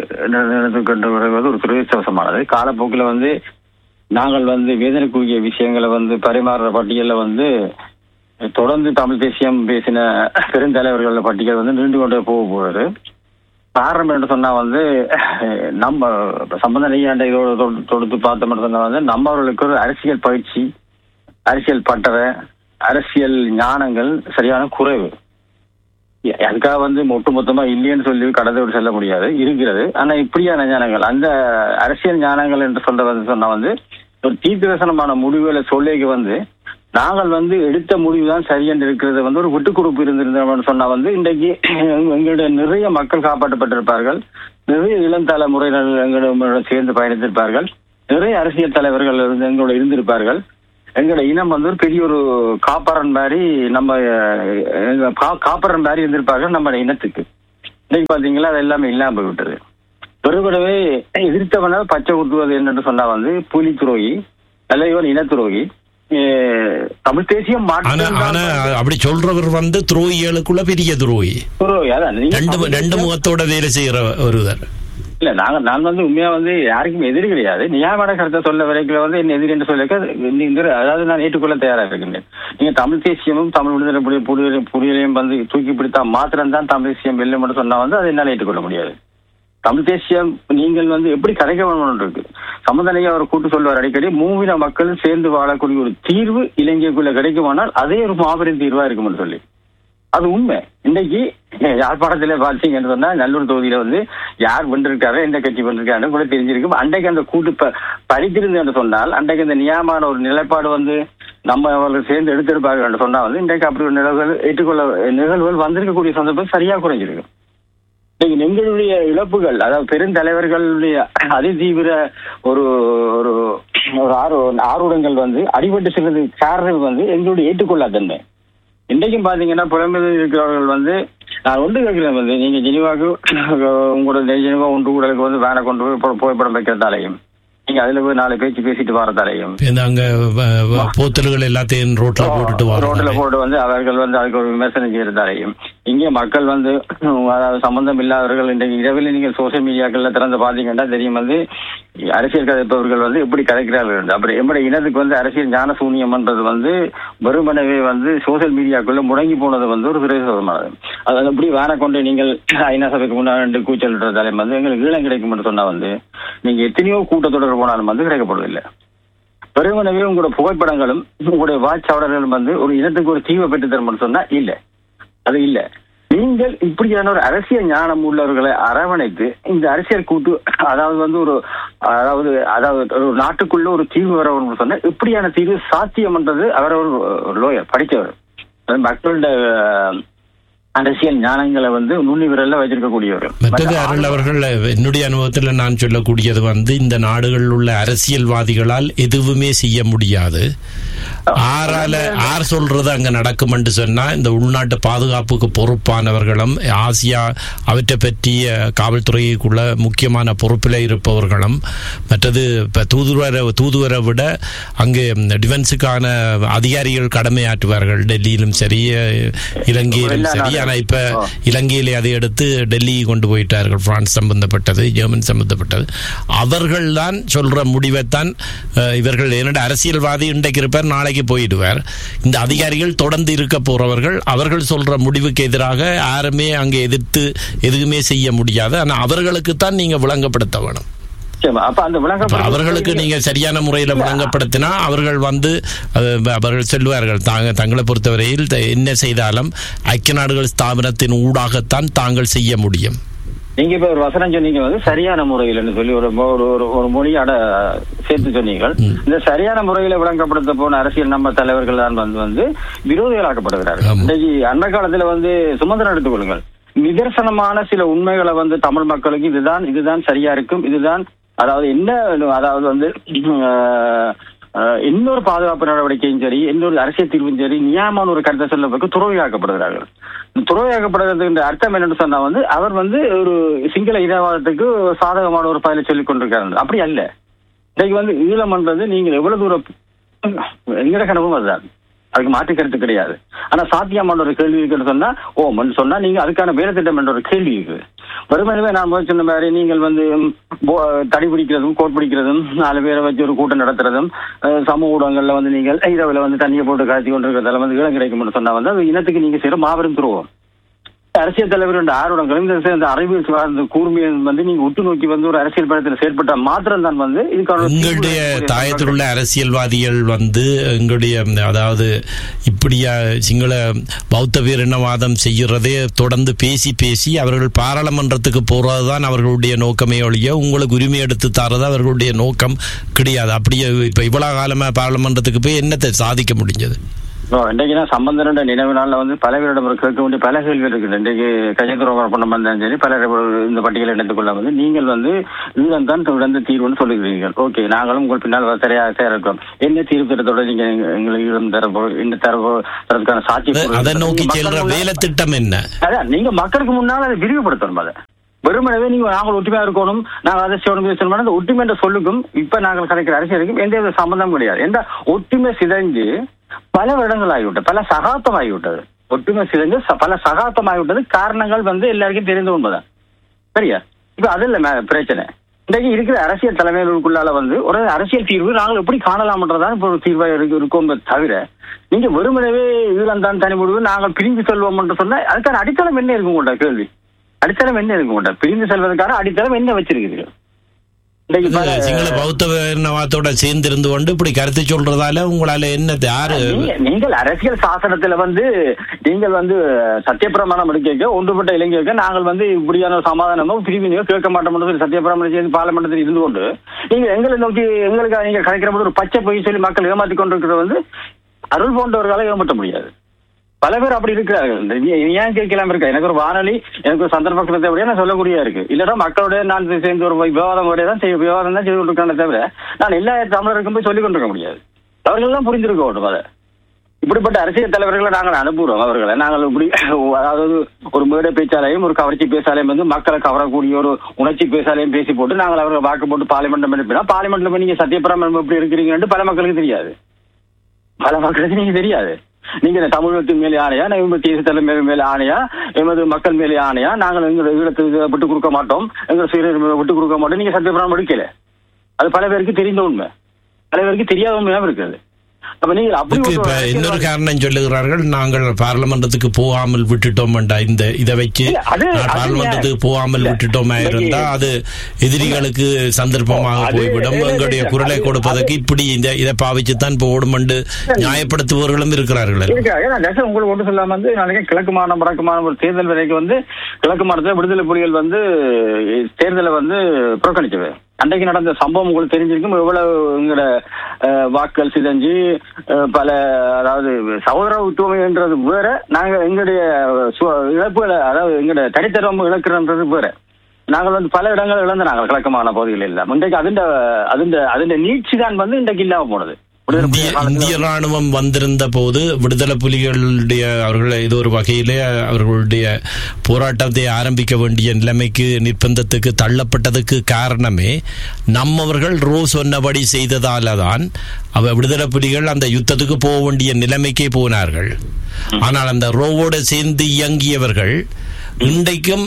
நடந்துகின்ற ஒரு துரதிருஷ்டவசமானது காலப்போக்கில் வந்து நாங்கள் வந்து வேதனைக்குரிய விஷயங்களை வந்து பரிமாறுற பட்டியலில் வந்து தொடர்ந்து தமிழ் தேசியம் பேசின பெருந்தலைவர்கள் பட்டியல் வந்து நீண்டு கொண்டே போக போகுது காரணம் என்று சொன்னா வந்து நம்ம சம்பந்த நெய்யாண்ட இதோட தொடு- தொடுத்து பார்த்தோம்னு சொன்னா வந்து நம்மவர்களுக்கு ஒரு அரசியல் பயிற்சி அரசியல் பட்டறை அரசியல் ஞானங்கள் சரியான குறைவு எ- அதுக்காக வந்து ஒட்டுமொத்தமா இல்லைன்னு சொல்லி கடந்து விட்டு செல்ல முடியாது இருக்கிறது ஆனா இப்படியான ஞானங்கள் அந்த அரசியல் ஞானங்கள் என்று சொல்ற வந்து சொன்னா வந்து ஒரு தீர்க்கதர்சனமான முடிவுகளை சொல்லிக்கு வந்து நாங்கள் வந்து எடுத்த முடிவு தான் சரி என்று இருக்கிறது வந்து ஒரு விட்டுக்கொடுப்பு இருந்திருந்தோம்னு சொன்னா வந்து இன்றைக்கு எங்களுடைய நிறைய மக்கள் காப்பாற்றப்பட்டிருப்பார்கள் நிறைய இளம் தலைமுறையினர் எங்களுடன் சேர்ந்து பயணித்திருப்பார்கள் நிறைய அரசியல் தலைவர்கள் இருந்து- எங்களோட இருந்திருப்பார்கள் எங்களோட இனம் வந்து ஒரு பெரிய ஒரு காப்பரன் மாதிரி நம்ம அஹ், எங்க கா- காப்பரன் மாதிரி இருந்திருப்பார்கள் நம்ம இனத்துக்கு இன்னைக்கு பாத்தீங்களா அது எல்லாமே இல்லாம போய்விட்டது பெருபடவே எதிர்த்தவன பச்சை குத்துவது என்னன்னு சொன்னா வந்து புலி துரோகி அல்ல இவன் இன துரோகி அஹ், தமிழ் தேசியம் ஆனா மாற்றம் ஆனா அப்படி சொல்றவர் வந்து துரோகிகளுக்குள்ள பெரிய துரோகி துரோகி அதான் நீங்க ரெண்டு தமிழ் ரெண்டு தேசியம் முகத்தோட வேலை செய்யற ஒருவர் இல்ல நாங்க நான் வந்து உண்மையா வந்து யாருக்கும் எதிரி கிடையாது நியாயமான கருத்தை சொல்ல வரைக்கும் வந்து என்ன எதிரி என்று சொல்லிக்க நீங்க அதாவது நான் ஏற்றுக்கொள்ள தயாரா இருக்கின்றேன் நீங்க தமிழ் தேசியமும் தமிழ் விடுதலை புலி புலிகளை புலிகளையும் வந்து தூக்கி பிடித்தா மாத்திரம் தான் தமிழ் தேசியம் வெல்லும் என்று சொன்னா வந்து அதை என்னால ஏற்றுக்கொள்ள முடியாது தமிழ் தேசியம் நீங்கள் வந்து எப்படி கரைக்க வேணும் இருக்கு சம்பந்தனையா அவர் கூட்டு சொல்வார் அடிக்கடி மூவின மக்கள் சேர்ந்து வாழக்கூடிய ஒரு தீர்வு இலங்கைக்குள்ள கிடைக்குமானால் அதே ஒரு மாபெரும் தீர்வா இருக்கும்னு சொல்லி அது உண்மை இன்னைக்கு யாழ்ப்பாணத்துல பாத்தீங்கன்னு சொன்னா நல்லூர் தொகுதியில வந்து யார் வென்றிருக்காரு எந்த கட்சி வென்றிருக்காரு கூட தெரிஞ்சிருக்கும் அன்றைக்கு அந்த கூட்டு ப- படித்திருந்து என்று சொன்னால் அன்றைக்கு அந்த நியாயமான ஒரு நிலைப்பாடு வந்து நம்ம அவர்கள் சேர்ந்து எடுத்திருப்பார்கள் என்று சொன்னா வந்து இன்றைக்கு அப்படி ஒரு நிகழ்வுகள் ஏற்றுக்கொள்ள நிகழ்வுகள் வந்திருக்கக்கூடிய சந்தர்ப்பம் சரியா குறைஞ்சிருக்கும் இன்னைக்கு எங்களுடைய இழப்புகள் அதாவது பெருந்தலைவர்களுடைய அதிதீவிர ஒரு ஒரு ஒரு ஆறு ஆர்வங்கள் வந்து அடிபட்டு செல்வது காரணம் வந்து எங்களுடைய ஏற்றுக்கொள்ளாதன்மை இன்றைக்கும் பாத்தீங்கன்னா புலம்பெயர் இருக்கிறவர்கள் வந்து நான் ஒன்று கேட்கிறேன் வந்து நீங்க ஜெனிவாக்கு உங்களோட ஜெனிவா ஒன்று கூடலுக்கு வந்து வேனை கொண்டு போய் பு- புகைப்படம் வைக்கிறதாலையும் நீங்க அதுல போய் நாலு பேச்சு பேசிட்டு வரதாலையும் இந்த அங்க வ- வ- போத்தல்கள் எல்லாத்தையும் ரோட்ல போட்டுட்டு ரோட்ல வரோம் போட்டு வந்து அவர்கள் வந்து அதுக்கு ஒரு விமர்சனம் செய்யறதாலையும் இங்கே மக்கள் வந்து அதாவது சம்பந்தம் இல்லாதவர்கள் இன்றைக்கு இரவில் நீங்கள் சோசியல் மீடியாக்கள்ல திறந்து பாத்தீங்கன்னா தெரியும் வந்து அரசியல் கதைப்பவர்கள் வந்து எப்படி கதைக்கிறார்கள் என்று. அப்படி நம்முடைய இனத்துக்கு வந்து அரசியல் ஞான சூன்யம்ன்றது வந்து வெறுமனவே வந்து சோசியல் மீடியாக்குள்ள முடங்கி போனது வந்து ஒரு துரதிருஷ்டமானது அது அப்படி வேற கொண்டு நீங்கள் ஐநா சபைக்கு முன்னாடி கூச்சல்ன்றதாலே வந்து எங்களுக்கு ஈழம் கிடைக்கும்னு சொன்னா வந்து நீங்க எத்தனையோ கூட்டத்தொடர் போனாலும் வந்து கிடைக்கப்படுவதில்லை வெறுமனவே உங்களோட புகைப்படங்களும் உங்களுடைய வாட்சாளர்களும் வந்து ஒரு இனத்துக்கு ஒரு தீவை பெற்று தரும்னு சொன்னா இல்ல அது இல்ல நீங்கள் இப்படியான ஒரு அரசியல் ஞானம் உள்ளவர்களை அரவணைத்து இந்த அரசியல் கூட்டு அதாவது வந்து ஒரு அதாவது அதாவது ஒரு நாட்டுக்குள்ள ஒரு தீர்வு வரணும்னு சொன்னா இப்படியான தீர்வு சாத்தியம்ன்றது அவர் ஒரு லோயர் படித்தவர் அது மக்களோட அஹ், அரசியல் ஞானங்களை வந்து நுண்ணி விரல்ல வச்சிருக்கக்கூடியவர் மற்றது அருள் அவர்கள் என்னுடைய அனுபவத்தில் நான் சொல்லக்கூடியது வந்து இந்த நாடுகளில் உள்ள அரசியல்வாதிகளால் எதுவுமே செய்ய முடியாது ஆறால ஆர் சொல்றது அங்க நடக்கும் என்று சொன்னா இந்த உள்நாட்டு பாதுகாப்புக்கு பொறுப்பானவர்களும் ஆசியா அவற்றை பற்றிய காவல்துறைக்குள்ள முக்கியமான பொறுப்பில் இருப்பவர்களும் மற்றது இப்ப தூதுவரை தூதுவரை விட அங்கு டிஃபென்ஸுக்கான அதிகாரிகள் கடமையாற்றுவார்கள் டெல்லியிலும் சரி இலங்கையிலும் சரி ஆனா இப்ப இலங்கையிலே அதை எடுத்து டெல்லி கொண்டு போயிட்டார்கள் பிரான்ஸ் சம்பந்தப்பட்டது ஜெர்மன் சம்பந்தப்பட்டது அவர்கள் தான் சொல்ற முடிவைத்தான் அஹ், இவர்கள் என்னோட அரசியல்வாதி இன்றைக்கு இருப்பார் நாளைக்கு போயிடுவார் இந்த அதிகாரிகள் தொடர்ந்து இருக்க போறவர்கள் அவர்கள் சொல்ற முடிவுக்கு எதிராக யாருமே அங்கே எதிர்த்து எதுவுமே செய்ய முடியாது ஆனா அவர்களுக்கு தான் நீங்க விளங்கப்படுத்த வேணும் நிச்சயமா. அப்ப அந்த அப்ப விளக்கம் அவர்களுக்கு நீங்க சரியான முறையில் விளங்கப்படுத்தினா அவர்கள் வந்து அஹ், அவர்கள் சொல்வார்கள் தாங்க தங்களை பொறுத்தவரையில் த- என்ன செய்தாலும் ஐக்கிய நாடுகள் ஸ்தாபனத்தின் ஊடாகத்தான் தாங்கள் செய்ய முடியும் நீங்க இப்ப ஒரு வசனம் சொன்னீங்க வந்து சரியான முறையில் சொல்லி ஒரு மொ- ஒரு ஒரு ஒரு மொழியாட சேர்த்து சொன்னீங்க இந்த சரியான முறையில விளங்கப்படுத்த போன அரசியல் நம்ம தலைவர்கள் தான் வந்து வந்து விரோதிகளாக்கப்படுகிறார்கள் ஆமா. இன்னைக்கு அண்மை காலத்துல வந்து சுமந்திரம் எடுத்துக்கொள்ளுங்கள் நிதர்சனமான சில உண்மைகளை வந்து தமிழ் மக்களுக்கு இதுதான் இதுதான் சரியா இருக்கும் இதுதான் அதாவது என்ன அதாவது வந்து அஹ், அஹ், இன்னொரு பாதுகாப்பு நடவடிக்கையும் சரி இன்னொரு அரசியல் தீர்வும் சரி நியாயமான ஒரு கருத்தை சொல்லுவதற்கு துறவியாக்கப்படுகிறார்கள் இந்த துறவியாக்கப்படுறதுன்ற அர்த்தம் என்னன்னு சொன்னா வந்து அவர் வந்து ஒரு சிங்கள இனவாதத்துக்கு சாதகமான ஒரு பதிலை சொல்லிக் கொண்டிருக்காரு அப்படி அல்ல இன்னைக்கு வந்து ஈழம்ன்றது நீங்கள் எவ்வளவு தூரம் எங்கட கனவும் அதுதான் அதுக்கு மாற்று கருத்து கிடையாது ஆனா சாத்தியமான ஒரு கேள்வி இருக்குன்னு சொன்னா ஓ மண் சொன்னா நீங்க அதுக்கான வேலை திட்டம் என்ற ஒரு கேள்வி இருக்கு வெறுமனவே நான் முதல் சொன்ன மாதிரி நீங்கள் வந்து ம், போ- தடி பிடிக்கிறதும் கோட் பிடிக்கிறதும் நாலு பேரை வச்சு ஒரு கூட்டம் நடத்துறதும் அஹ், சமூக ஊடகங்கள்ல வந்து நீங்கள் இரவுல வந்து தண்ணியை போட்டு காய்ச்சி கொண்டிருக்கிறதால வந்து இடம் கிடைக்கும்னு சொன்னா வந்து அது இனத்துக்கு நீங்க செய்யற மாபெரும் துருவம் அரசியல் தலைவர் ஆர்வங்களும் இந்த இந்த அறிவியல் சார்ந்த கூர்மையை வந்து நீங்க உற்று நோக்கி வந்து ஒரு அரசியல் படத்தில் செயற்பட்ட மாத்திரம் தான் வந்து இதுக்கான ஒரு எங்களுடைய தீர்வு தாயத்தில் உள்ள அரசியல்வாதிகள் வந்து எங்களுடைய ம், அதாவது இப்படியா சிங்கள பௌத்த வீரணவாதம் செய்கிறதே தொடர்ந்து பேசி பேசி அவர்கள் பாராளுமன்றத்துக்கு போறதுதான் அவர்களுடைய நோக்கமே ஒழிய உங்களுக்கு உரிமை எடுத்து தரது அவர்களுடைய நோக்கம் கிடையாது அப்படியே இப்ப இவ்வளவு காலமா பாராளுமன்றத்துக்கு போய் என்னத்தை சாதிக்க முடிஞ்சது ஓ, இன்றைக்கு தான் சம்பந்தனோட நினைவு நாள்ல வந்து பல பேரிடம் ஒரு கேட்க வேண்டிய பல கேள்வி இருக்குது இன்றைக்கு கஜேந்திர பண்ணம் வந்தாலும் சரி பல இந்த பட்டியலை எடுத்துக்கொள்ள வந்து நீங்கள் வந்து ஈழம் தான் தொடர்ந்து தீர்வுன்னு சொல்லுகிறீர்கள் ஓகே நாங்களும் உங்கள் பின்னால் வர சரியா சரியா இருக்கிறோம் என்ன தீர்வு திட்டத்தோட நீங்க எங்களுக்கு ஈழம் தரப்போ இந்த தரப்போ தரதுக்கான சாட்சி அதை நோக்கி செல்ற வேலை திட்டம் என்ன அதான் நீங்க மக்களுக்கு முன்னால் அதை விரிவுபடுத்தணும் அதை வெறுமனவே நீங்க நாங்கள் ஒற்றுமையா இருக்கணும் நாங்கள் அதை செய்யணும் இதை செய்யணும் அந்த ஒற்றுமை என்ற சொல்லுக்கும் இப்ப நாங்கள் கலைக்கிற அரசியலுக்கும் எந்த வித சம்பந்தம் கிடையாது எந்த ஒற்றுமை சிதைஞ்சு பல வருடங்கள் ஆகிவிட்டது பல சகாப்தம் ஆகிவிட்டது ஒற்றுமை சிதைஞ்சு ச- பல சகாப்தம் ஆகிவிட்டது காரணங்கள் வந்து எல்லாருக்கும் தெரிந்த உண்மைதான் சரியா இப்ப அது இல்ல மே- பிரச்சனை இன்றைக்கு இருக்கிற அரசியல் தலைமைகளுக்குள்ளால வந்து ஒரு அரசியல் தீர்வு நாங்கள் எப்படி காணலாம்ன்றதான் இப்போ ஒரு தீர்வா இருக்கு இருக்கோம் தவிர நீங்க வெறுமனவே ஈழம் தான் தனி முடிவு நாங்கள் பிரிந்து செல்வோம் என்று சொன்னா அதுக்கான அடித்தளம் என்ன இருக்கு உங்கள்ட்ட கேள்வி அடித்தளம் என்ன இருக்கு உங்கள்ட்ட பிரிந்து செல்வதற்கான அடித்தளம் என்ன வச்சிருக்கிறீர்கள் இன்றைக்கு இது பல- சிங்கள பௌத்த வீரணவாதத்தோட சேர்ந்து இருந்து கொண்டு இப்படி கருத்து சொல்றதால உங்களால என்ன யாரு நீங்க- நீங்கள் அரசியல் சாசனத்துல வந்து நீங்கள் வந்து சத்தியப்பிரமாணம் எடுக்க ஒன்றுபட்ட இளைஞருக்கு நாங்கள் வந்து இப்படியான ஒரு சமாதானமோ பிரிவினையோ கேட்க மாட்டோம்னு சொல்லி சத்தியப்பிரமாணம் செய்து பார்லமெண்டத்தில் இருந்து கொண்டு நீங்க எங்களை நோக்கி எங்களுக்கு நீங்க கலைக்கிற போது ஒரு பச்சை பொய் சொல்லி மக்கள் ஏமாத்தி கொண்டிருக்கிறது வந்து அருள் போன்றவர்களால ஏமாற்ற முடியாது பல பேர் அப்படி இருக்கிறார்கள் இந்த நீ- நீ ஏன் கேட்கலாம் இருக்க எனக்கு ஒரு வானொலி எனக்கு ஒரு சந்தர்ப்பத்தை விட நான் சொல்லக்கூடிய இருக்கு இல்லைன்னா மக்களோட நான் சேர்ந்து ஒரு விவாதம் விட தான் செய்ய விவாதம் தான் செய்து கொண்டிருக்கானே தவிர நான் எல்லா தமிழருக்கும் போய் சொல்லிக் கொண்டிருக்க முடியாது அவர்கள் தான் புரிந்திருக்க வேண்டும் அதை இப்படிப்பட்ட அரசியல் தலைவர்களை நாங்கள் அனுப்புகிறோம் அவர்களை நாங்கள் இப்படி அதாவது ஒரு மேடை பேச்சாலையும் ஒரு கவர்ச்சி பேசாலையும் வந்து மக்களை கவரக்கூடிய ஒரு உணர்ச்சி பேசாலையும் பேசி போட்டு நாங்கள் அவர்கள் வாக்கு போட்டு பார்லிமெண்ட் அனுப்பினா பார்லிமெண்ட்ல போய் நீங்க சத்யபிரமணம் எப்படி இருக்கிறீங்கன்னு பல மக்களுக்கு தெரியாது பல மக்களுக்கு நீங்க தெரியாது நீங்க இந்த தமிழகத்தின் மேலே ஆணையா நம்ம தேசிய தலைமை மேலே ஆணையா எமது மக்கள் மேலே ஆணையா நாங்கள் எங்க ஈழத்தை இதை விட்டு கொடுக்க மாட்டோம் எங்க சுயநிர்ணயம் விட்டு கொடுக்க மாட்டோம் நீங்க சத்தியபிரமணம் எடுக்கல அது பல பேருக்கு தெரிந்த உண்மை பல பேருக்கு தெரியாத உண்மையாவும் இருக்குது அப்ப நீங்க அப்படி இதுக்கு ஒரு இப்ப இன்னொரு அரசியல்வாதி- காரணம் சொல்லுகிறார்கள் நாங்கள் பார்லமெண்டத்துக்கு போகாமல் விட்டுட்டோம்டா இந்த இதை வச்சு இல்ல, அது- நான் அது பார்லமெண்டத்துக்கு ஏன்? போகாமல் இல்ல, விட்டுட்டோமா இன்னைக்கு- இருந்தா அது எதிரிகளுக்கு சந்தர்ப்பமாக அது- போய்விடும் இல்ல, இல்ல, எங்களுடைய இல்ல, குரலை அது- கொடுப்பதற்கு இப்படி இந்த இதை பாவிச்சுத்தான் போடுமென்று நியாயப்படுத்துபவர்களும் இருக்கிறார்கள் இருக்கா ஏன்னா நேசம் உங்களுக்கு ஒன்று சொல்லாம வந்து நாளைக்கு கிழக்கு மாநிலம் வடக்கு மாநிலம் ஒரு தேர்தல் வரைக்கும் வந்து கிழக்கு மாநிலத்தில் விடுதலை புலிகள் வந்து தேர்தலை வந்து புறக்கணிச்சது அன்றைக்கு நடந்த சம்பவம் உங்களுக்கு தெரிஞ்சிருக்கும் எவ்வளவு எங்களோட அஹ், வாக்குகள் சிதஞ்சு அஹ், பல அதாவது சகோதரத்துவம்ன்றது வேற நாங்க எங்களுடைய சு- இழப்புகளை அதாவது எங்களுடைய தனித்தரம் இழக்கிறன்றது வேற நாங்கள் வந்து பல இடங்கள் இழந்த நாங்கள் கிழக்கமான பகுதிகள் எல்லாம் இன்றைக்கு அதிண்ட அதிண்ட அதிண்ட நீட்சி தான் வந்து இன்றைக்கு இல்லாம போனது விடுதலை இந்திய புலிகள் காலத்துல இந்திய ராணுவம் வந்திருந்த போது விடுதலை புலிகளுடைய அவர்கள் ஏதோ ஒரு வகையிலே அவர்களுடைய போராட்டத்தை ஆரம்பிக்க வேண்டிய நிலைமைக்கு நிர்பந்தத்துக்கு தள்ளப்பட்டதுக்கு காரணமே நம்மவர்கள் ரோ சொன்னபடி செய்ததால தான் அவ விடுதலை புலிகள் அந்த யுத்தத்துக்கு போக வேண்டிய நிலைமைக்கே போனார்கள் ஆனால் அந்த ரோவோட சேர்ந்து இயங்கியவர்கள் இன்றைக்கும்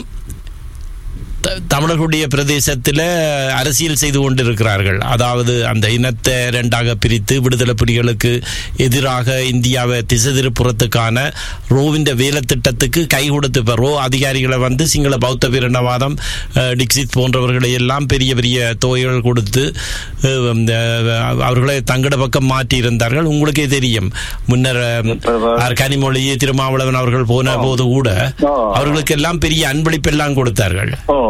த- தமிழர்களுடைய பிரதேசத்தில் அரசியல் செய்து கொண்டிருக்கிறார்கள் அதாவது அந்த இனத்தை ரெண்டாக பிரித்து விடுதலை புலிகளுக்கு எதிராக இந்தியாவை திசை திருப்புறத்துக்கான ரோவின் வேலை திட்டத்துக்கு கை கொடுத்து இப்ப ரோ அதிகாரிகளை வந்து சிங்கள பௌத்த வீரணவாதம் அஹ், டிக்சித் போன்றவர்களை எல்லாம் பெரிய பெரிய தொகைகள் கொடுத்து அஹ், இந்த, அஹ், அவர்களை தங்கட பக்கம் மாற்றி இருந்தார்கள் உங்களுக்கே தெரியும் முன்னர் அஹ், கனிமொழி திருமாவளவன் அவர்கள் போன போது கூட ஓ. அவர்களுக்கு எல்லாம் பெரிய அன்பளிப்பெல்லாம் கொடுத்தார்கள் ஓ ஓ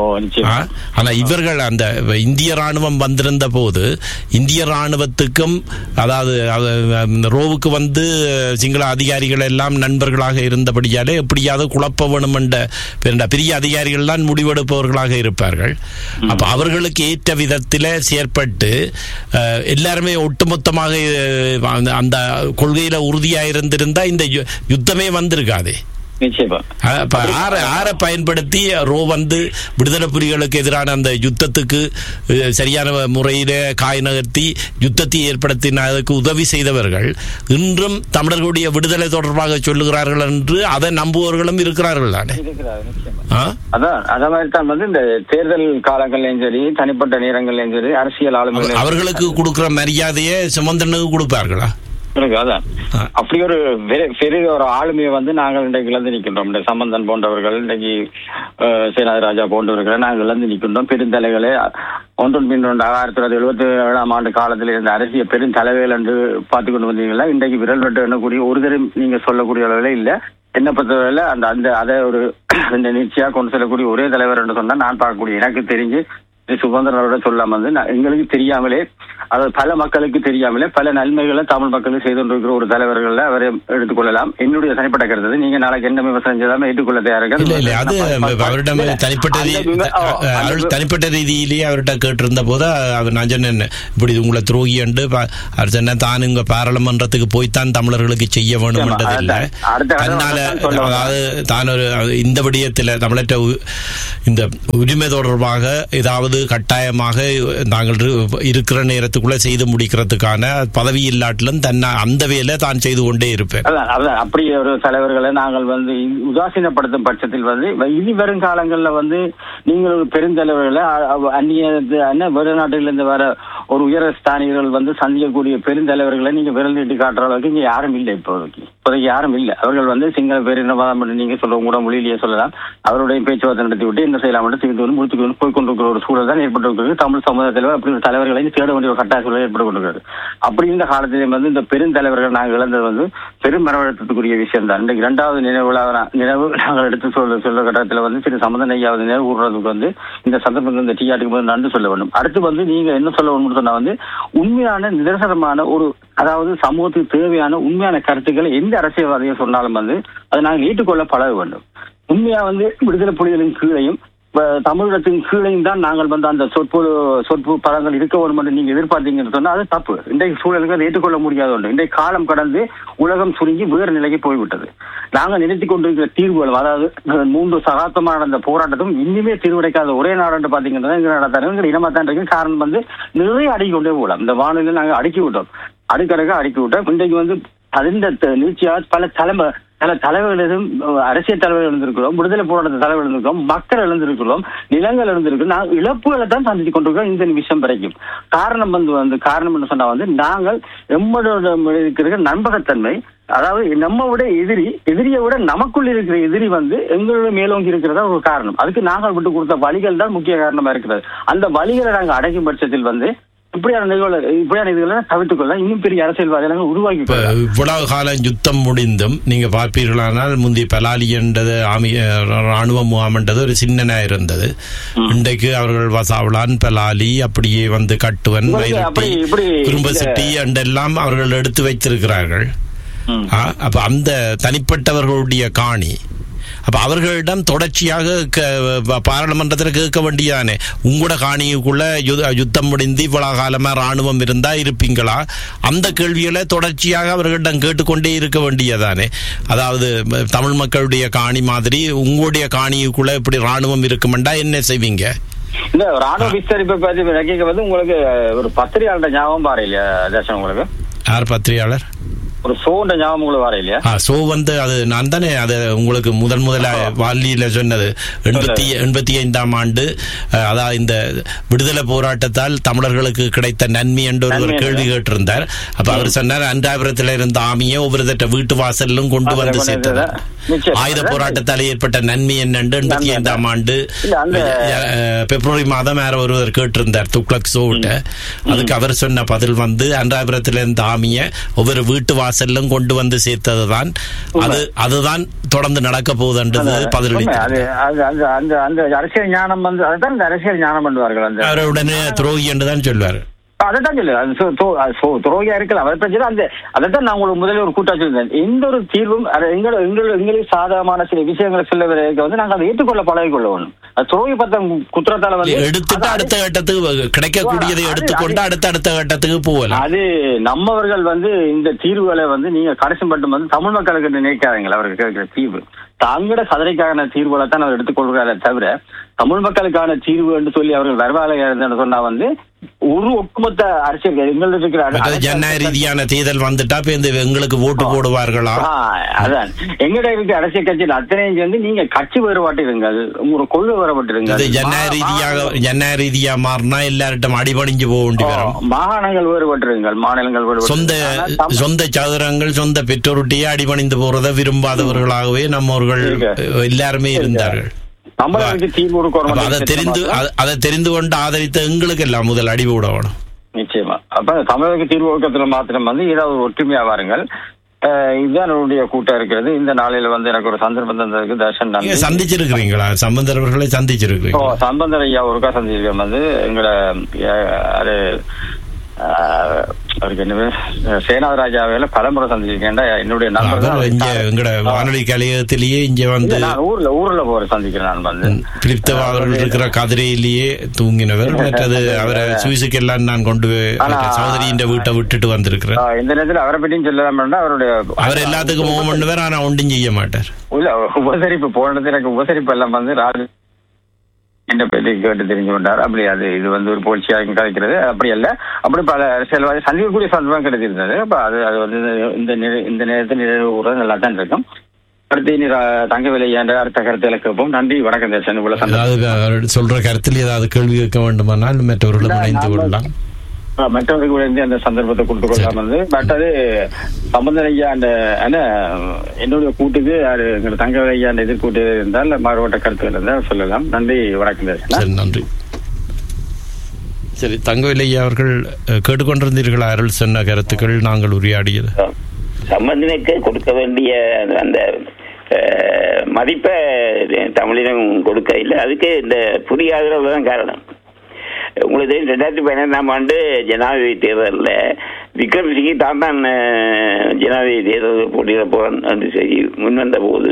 நிச்சயம் ஆ, ஆனா இவர்கள் அந்த இந்திய ராணுவம் வந்திருந்த போது இந்திய ராணுவத்துக்கும் அதாவது அவ- அந்த ரோவுக்கு வந்து சிங்கள அதிகாரிகள் எல்லாம் நண்பர்களாக இருந்தபடியாலே எப்படியாவது குழப்ப வேணும் என்ற பிற- பெரிய அதிகாரிகள் தான் முடிவெடுப்பவர்களாக இருப்பார்கள் அப்ப அவர்களுக்கு ஏற்ற விதத்தில் செயற்பட்டு அஹ், எல்லாருமே ஒட்டுமொத்தமாக அஹ், அந்த- அந்த கொள்கையில உறுதியா இருந்திருந்தா இந்த யு- யுத்தமே வந்திருக்காதே நிச்சயமா அப்ப ஆரை ஆரை பயன்படுத்தி ரோ வந்து விடுதலை புலிகளுக்கு எதிரான அந்த யுத்தத்துக்கு அஹ், சரியான முறையில காய் நகர்த்தி யுத்தத்தை ஏற்படுத்தினதுக்கு உதவி செய்தவர்கள் இன்றும் தமிழர்களுடைய விடுதலை தொடர்பாக சொல்லுகிறார்கள் என்று அதை நம்புவவர்களும் இருக்கிறார்கள் தானே இருக்கிறார் நிச்சயமா ஆ? அதான் அத மாதிரி தான் வந்து இந்த தேர்தல் காலங்கள்லயும் சரி தனிப்பட்ட நேரங்கள்லயும் சரி அரசியல் ஆளுமைகள் அவர்களுக்கு கொடுக்கிற மரியாதையை சுமந்தனுக்கு கொடுப்பார்களா இருக்கு, அதான் ஆ. அப்படி ஒரு வெ- பெரிய ஒரு ஆளுமையை வந்து நாங்கள் இன்றைக்கு இழந்து நிற்கின்றோம் இந்த சம்பந்தன் போன்றவர்கள் இன்றைக்கு அஹ், சேனாதி ராஜா போன்றவர்களை நாங்கள் இழந்து நிற்கின்றோம் பெருந்தலைகளை ஒன்றொன் பின் ஒன்று ஆயிரத்தி தொள்ளாயிரத்தி எழுபத்தி ஏழாம் ஆண்டு காலத்தில் இருந்த அரசியல் பெருந்தலைகள் என்று பார்த்து கொண்டு வந்தீங்களா இன்றைக்கு விரல் வெட்டு எண்ணக்கூடிய ஒரு தரம் நீங்க சொல்லக்கூடிய அளவில் இல்ல என்ன பொறுத்தவரையில அந்த அந்த அதை ஒரு இந்த நிச்சயா கொண்டு செல்லக்கூடிய ஒரே தலைவர் என்று சொன்னா நான் பார்க்கக்கூடிய எனக்கு தெரிஞ்சு திரு சுதந்திரோட சொல்லாம வந்து நான் எங்களுக்கு தெரியாமலே அதாவது பல மக்களுக்கு தெரியாமலே பல நன்மைகளை தமிழ் மக்களுக்கு செய்து கொண்டிருக்கிற ஒரு தலைவர்கள் அவரை எடுத்துக்கொள்ளலாம் என்னுடைய தனிப்பட்ட கருத்து நீங்க நாளைக்கு என்ன விமர்சனம் செய்தாலும் ஏற்றுக்கொள்ள தயாராக இல்ல இல்ல அது அவரிடம் தனிப்பட்ட ரீ- அவர் தனிப்பட்ட ரீதியிலேயே அவர்கிட்ட கேட்டிருந்த போது அவர் நான் சொன்னேன் இப்படி உங்களை துரோகி என்று ப- அவர் சொன்ன தான் இங்க பாராளுமன்றத்துக்கு போய்த்தான் தமிழர்களுக்கு செய்ய வேணும்ன்றது இல்ல அடுத்த- அடுத்த தன்னால கட்டம் சொல்ல வந்தேன். அதாவது தான் ஒரு இந்த விடயத்தில் தமிழற்ற உ- இந்த உரிமை தொடர்பாக ஏதாவது கட்டாயமாக நாங்கள் இரு- இருக்கிற நேரத்துக்குள்ள செய்து முடிக்கிறதுக்கான பதவி இல்லாட்டிலும் தன்னை அந்த வேலை தான் செய்து கொண்டே இருப்பேன் அதான் அதான் அப்படி ஒரு தலைவர்களை நாங்கள் வந்து இ- உதாசீனப்படுத்தும் பட்சத்தில் வந்து வ- இனி வரும் காலங்கள்ல வந்து நீங்கள் ஒரு பெருந்தலைவர்களை அ- அ- அந்நிய அந்நிய வெளிநாட்டிலிருந்து வர ஒரு உயர ஸ்தானிகள் வந்து சந்திக்கக்கூடிய பெருந்தலைவர்களை நீங்க விரல் நீட்டி காட்டுற அளவுக்கு இங்க யாரும் இல்லை இப்போதைக்கு இப்போதைக்கு யாரும் இல்லை அவர்கள் வந்து சிங்கள பேரினவாதம் என்று நீங்க சொல்றவங்க கூட மொழியிலேயே சொல்லலாம் அவருடைய பேச்சுவார்த்தை நடத்தி விட்டு என்ன செய்யலாம் என்று தீர்த்து வந்து முடித்துக் கொண்டு போய் கொண்டிருக்கிற ஒரு சூழல் தான் ஏற்பட்டு இருக்கிறது தமிழ் சமுதாயத்தில் அப்படி ஒரு தலைவர்களை தேட வேண்டிய ஒரு கட்டாய சூழல் ஏற்பட்டு கொண்டிருக்கிறது அப்படி இந்த காலத்திலே வந்து இந்த பெருந்தலைவர்கள் நாங்கள் இழந்தது வந்து பெரும் மரவழக்கத்துக்குரிய விஷயம் தான் இன்றைக்கு இரண்டாவது நினைவு விழா நினைவு நாங்கள் எடுத்து சொல்ல சொல்ல கட்டத்தில் வந்து திரு சம்பந்தன் ஐயாவது நினைவு கூறுறதுக்கு வந்து இந்த சந்தர்ப்பத்தில் இந்த டிஆர்டிக்கு வந்து நன்றி சொல்ல வேண்டும் அடுத்து வந்து நீங்க என்ன சொல்ல வேணும்னு சொன்னா வந்து உண்மையான நிதர்சனமான ஒரு அதாவது சமூகத்துக்கு தேவையான உண்மையான கருத்துக்களை எந்த அரசியல்வாதியும் சொன்னாலும் வந்து அதை நாங்கள் ஏற்றுக்கொள்ள பழக வேண்டும் உண்மையா வந்து விடுதலை புலிகளின் கீழையும் இப்ப தமிழகத்தின் கீழையும் தான் நாங்கள் வந்து அந்த சொற்பு சொற்பு பதங்கள் இருக்க வேண்டும் என்று நீங்க எதிர்பார்த்தீங்கன்னு சொன்னா அது தப்பு இன்றைக்கு சூழலுக்கு அதை ஏற்றுக்கொள்ள முடியாத ஒன்று இன்றைக்கு காலம் கடந்து உலகம் சுருங்கி வேறு நிலைக்கு போய்விட்டது நாங்கள் நினைத்துக் கொண்டிருக்கிற தீர்வுகள் அதாவது அஹ், மூன்று சகாப்தமான அந்த போராட்டத்தும் இன்னுமே தீர்வடைக்காத ஒரே நாடு பாத்தீங்கன்னா எங்க நடத்தாரு எங்க இனமா தான் இருக்கு காரணம் வந்து நிறைய அடுக்கி கொண்டே போகலாம் இந்த வானிலை நாங்கள் அடுக்கி விட்டோம் அடுக்கடுக்க அடுக்கி விட்டோம் இன்றைக்கு வந்து அதிர்ந்த நீச்சியாக பல தலைமை பல தலைவர்களும் அஹ், அரசியல் தலைவர்கள் எழுந்திருக்கிறோம் விடுதலை போராட்ட தலைவர் எழுந்திருக்கிறோம் மக்கள் எழுந்திருக்கிறோம் நிலங்கள் எழுந்திருக்கிறோம் நாங்கள் இழப்புகளை தான் சந்தித்துக் கொண்டிருக்கிறோம் இந்த விஷயம் வரைக்கும் காரணம் வந்து வந்து காரணம் என்ன சொன்னா வந்து நாங்கள் எம்மளோட இருக்கிற நம்பகத்தன்மை அதாவது நம்ம விட எதிரி எதிரியை விட நமக்குள் இருக்கிற எதிரி வந்து எங்களோட மேலோங்கி இருக்கிறதா ஒரு காரணம் அதுக்கு நாங்கள் விட்டு கொடுத்த வழிகள் தான் முக்கிய காரணமா இருக்கிறது அந்த வழிகளை நாங்கள் அடைக்கும் பட்சத்தில் வந்து இப்படியான நிகழ்வுகளை இப்படியான இதுகளை தவிர்த்துக் கொள்ள இன்னும் பெரிய அரசியல்வாதிகளை உருவாக்கி இப்ப கொள்ளலாம். இவ்வளவு காலம் யுத்தம் முடிந்தும் நீங்க பார்ப்பீர்களானால் முந்தி பலாலி என்றது ஆமி ராணுவ முகாம்ன்றது ஒரு சின்னனா இருந்தது இன்றைக்கு அவர்கள் வசாவளான் பலாலி அப்படியே வந்து கட்டுவன் உங்களுக்கு வைரட்டி அப்படி இப்படி குறும்ப இந்த- சிட்டி என்றெல்லாம் அவர்கள் எடுத்து வைத்திருக்கிறார்கள் ம். ஆ, அப்ப அந்த தனிப்பட்டவர்களுடைய காணி அப்ப அவர்களிடம் தொடர்ச்சியாக க- பாராளுமன்றத்தில் கேட்க வேண்டியதானே உங்களோட காணிக்குள்ள யு- யுத்தம் முடிந்து இவ்வளவு காலமா ராணுவம் இருந்தா இருப்பீங்களா அந்த கேள்விகளை தொடர்ச்சியாக அவர்களிடம் கேட்டுக்கொண்டே இருக்க வேண்டியதானே அதாவது ம, தமிழ் மக்களுடைய காணி மாதிரி உங்களுடைய காணிக்குள்ள இப்படி ராணுவம் இருக்குமெண்டா என்ன செய்வீங்க இந்த ராணுவ விஸ்தரிப்பை பத்தி கேட்க வந்து உங்களுக்கு ஒரு பத்திரிகையாளர் ஞாபகம் பாரு இல்லையா தர்ஷன் உங்களுக்கு யார் பத்திரிகையாளர் ஒரு சோன்ற ஞாபகம் உங்களுக்கு வர இல்லையா ஆ சோ வந்து அது நான் தானே அது உங்களுக்கு முதன் முதல வாலியில சொன்னது எண்பத்தி எண்பத்தி ஐந்தாம் ஆண்டு அஹ், அதாவது இந்த விடுதலை போராட்டத்தால் தமிழர்களுக்கு கிடைத்த நன்மை என்று ஒருவர் நன்மை கேள்வி கேட்டிருந்தார் அப்ப அவர் சொன்னார் அன்றாபுரத்தில் இருந்த ஆமியை ஒவ்வொருத்தட்ட வீட்டு வாசலிலும் கொண்டு அதுல வந்து கொண்டு சேர்த்தது வந்ததா? நிச்சயம். ஆயுத அதான் போராட்டத்தால் ஏற்பட்ட நன்மை என்னென்று எண்பத்தி நன்மை ஐந்தாம் ஆண்டு இல்ல, அந்த- அஹ், பிப்ரவரி மாதம் வேற ஒருவர் கேட்டிருந்தார் துக்ளக் சோட்ட அதுக்கு அவர் சொன்ன பதில் வந்து அன்றாபுரத்தில் இருந்த ஆமிய ஒவ்வொரு வீட்டு வாசல்லும் கொண்டு வந்து சேர்த்ததுதான் அது அதுதான் தொடர்ந்து நடக்க போகுதுன்றது உண்மை. பதிலளித்து அது அது அந்த அந்த அந்த அரசியல் ஞானம் வந்து அதுதான் இந்த அரசியல் ஞானம் பண்ணுவார்கள் அந்த அவர் உடனே துரோகி என்று தான் சொல்வார் அதைத்தான் சொல்லு அது சோ- தோ- அது சோ- துரோகியா இருக்கலாம் அதை பிரச்சனை அந்த அதைத்தான் நான் உங்களுக்கு முதல்ல ஒரு கூட்டா சொல்லியிருந்தேன் எந்த ஒரு தீர்வும் அது எங்களோட எங்களோட எங்களுக்கு சாதகமான சில விஷயங்களை சொல்ல வரைக்கும் வந்து நாங்கள் அதை ஏற்றுக்கொள்ள பழகிக் கொள்ளணும் அது துரோகி பத்தம் குற்றத்தால வந்து எடுத்துட்டு அது- அடுத்த கட்டத்துக்கு கிடைக்கக்கூடியதை அது- எடுத்துக்கொண்டு அடுத்த அடுத்த கட்டத்துக்கு போகலாம் அது நம்மவர்கள் வந்து இந்த தீர்வுகளை வந்து நீங்க கடைசி மட்டும் வந்து தமிழ் மக்களுக்கு நினைக்காதீங்களா அவருக்கு கேட்கிற தீர்வு தங்களோட கதரைக்கான தீர்வுகளை தான் அவர் எடுத்துக்கொள்கிறாரே தவிர தமிழ் மக்களுக்கான தீர்வு என்று சொல்லி அவர்கள் வரவாலையா இருந்தேன்னு சொன்னா வந்து ஒரு ஒட்டுமொத்த அரசியல் எங்களுக்கு இருக்கிற மற்றது அரசியல் ஜனநாயக ரீதியான தேர்தல் வந்துட்டா இப்ப இந்த எங்களுக்கு ஓட்டு போடுவார்களா ஆ, அதான் எங்கட இருக்க அரசியல் கட்சியில் அத்தனையும் சேர்ந்து நீங்க கட்சி வேறுபாட்டிருங்கள் உங்களோட கொள்கை வேறுபாட்டிருங்கள் இது ஜனநாயக ரீதியாக மா- ஜனநாயக ரீதியா மாறினா எல்லார்ட்டும் அடிபணிஞ்சு போக வேண்டி மா- வரும் மாகாணங்கள் வேறுபட்டிருங்கள் மாநிலங்கள் சொந்த வேறுபட்டு ஆனா தம்- சொந்த சதுரங்கள் சொந்த பெற்றோருட்டையே அடிபணிந்து போறதை விரும்பாதவர்களாகவே நம்மவர்கள் இருக்கு. எல்லாருமே இருந்தார்கள் தமிழர்களுக்கு தீர்வு கொடுக்கணும் அப்ப அதை தெரிந்து அத- அதை தெரிந்து கொண்டு ஆதரித்த எங்களுக்கு எல்லாம் முதல் அடி விடணும் நிச்சயமா அப்ப தமிழக தீர்வு ஒழுக்கத்துல மாத்திரம் வந்து ஏதாவது ஒரு ஒற்றுமையா வாருங்கள் அஹ் இதுதான் என்னுடைய கூட்டம் இருக்கிறது இந்த நாளையில வந்து எனக்கு ஒரு சந்தர்ப்பம் தந்ததுக்கு தர்ஷன் நீங்க நன்றி சந்திச்சிருக்கிறீங்களா சம்பந்தர் அவர்களை ஓ சந்திச்சிருக்கிறீங்க சம்பந்தர் ஐயா ஒருக்கா சந்திச்சிருக்கேன் வந்து எங்களை அஹ், அது அஹ், அவருக்கு என்ன பேரு? சேனாதராஜாவையில பலமுறை சந்திச்சிருக்கேன்டா என்னுடைய நண்பர் தான் அவர் இங்க அவர் எங்கட வானொலி கலையகத்திலேயே இங்க வந்து இல்ல, நான் ஊர்ல ஊர்ல போற சந்திக்கிறேன் நான் வந்து பிலிப்தவா அவர்கள் இருக்கிற கதிரையிலேயே தூங்கினவர் மற்றது அவரை சுவிசுக்கெல்லாம் நான் கொண்டு போய் ஆனா- சௌதரியின் வீட்டை விட்டுட்டு வந்திருக்கிறேன் அஹ், இந்த நேரத்தில் அவரை பற்றியும் சொல்லலாம்னா அவருடைய அவர் எல்லாத்துக்கும் மூவ் பண்ணுவார் ஆனா ஒன்றும் செய்ய மாட்டார் இல்ல உபசரிப்பு போனது எனக்கு உபசரிப்பு எல்லாம் வந்து ராஜு என்ன பற்றி கேட்டு தெரிஞ்சு கொண்டார் அப்படி அது இது வந்து ஒரு புகழ்ச்சியாக கதைக்கிறது அப்படி அல்ல அப்படி பல அரசியல்வாதி சந்திக்கக்கூடிய சந்தர்ப்பம் கிடைச்சிருந்தது அப்ப அது அது வந்து இந்த நிறை- இந்த நேரத்தில் நிறைவு கூறுறது நல்லா தான் இருக்கும் அடுத்து இனி ரா- தங்க விலை என்ற அடுத்த கருத்துல கேட்போம் நன்றி வணக்கம் தர்ஷன் இவ்வளவு சந்தோஷம் அதாவது அவர் சொல்ற கருத்தில் ஏதாவது கேள்வி கேட்க வேண்டுமானால் மற்றவர்களும் இல்ல, இணைந்து நாம- கொள்ளலாம் ஆ, மற்றவர்களுக்கு வந்து அந்த சந்தர்ப்பத்தை கொடுத்து கொள்ளாம வந்து பட் அது சம்பந்தன் ஐயா அந்த என்ன என்னுடைய கூட்டுக்கு அது எங்க தங்க ஐயா அந்த எதிர்கூட்டு இருந்தால் மாறுபட்ட கருத்துக்கள் இருந்தால் சொல்லலாம் நன்றி வணக்கம் தர்ஷனா சரி நன்றி சரி தங்கவில்லையா அவர்கள் அஹ், கேட்டுக்கொண்டிருந்தீர்களா அருள் சொன்ன கருத்துக்கள் நாங்கள் உரையாடியது சம்பந்தனுக்கு கொடுக்க வேண்டிய அந்த அஹ், மதிப்பை தமிழினம் கொடுக்க இல்லை அதுக்கு இந்த புதிய ஆதரவு தான் காரணம் உங்களுக்கு தெரியும் ரெண்டாயிரத்தி பதினெண்டாம் ஆண்டு ஜனாதிபதி தேர்தலில் விக்ரம் சிங்கி தான் தான் அஹ், ஜனாதிபதி தேர்தல் போட்டியிட போறான் என்று சொல்லி முன்வந்த போது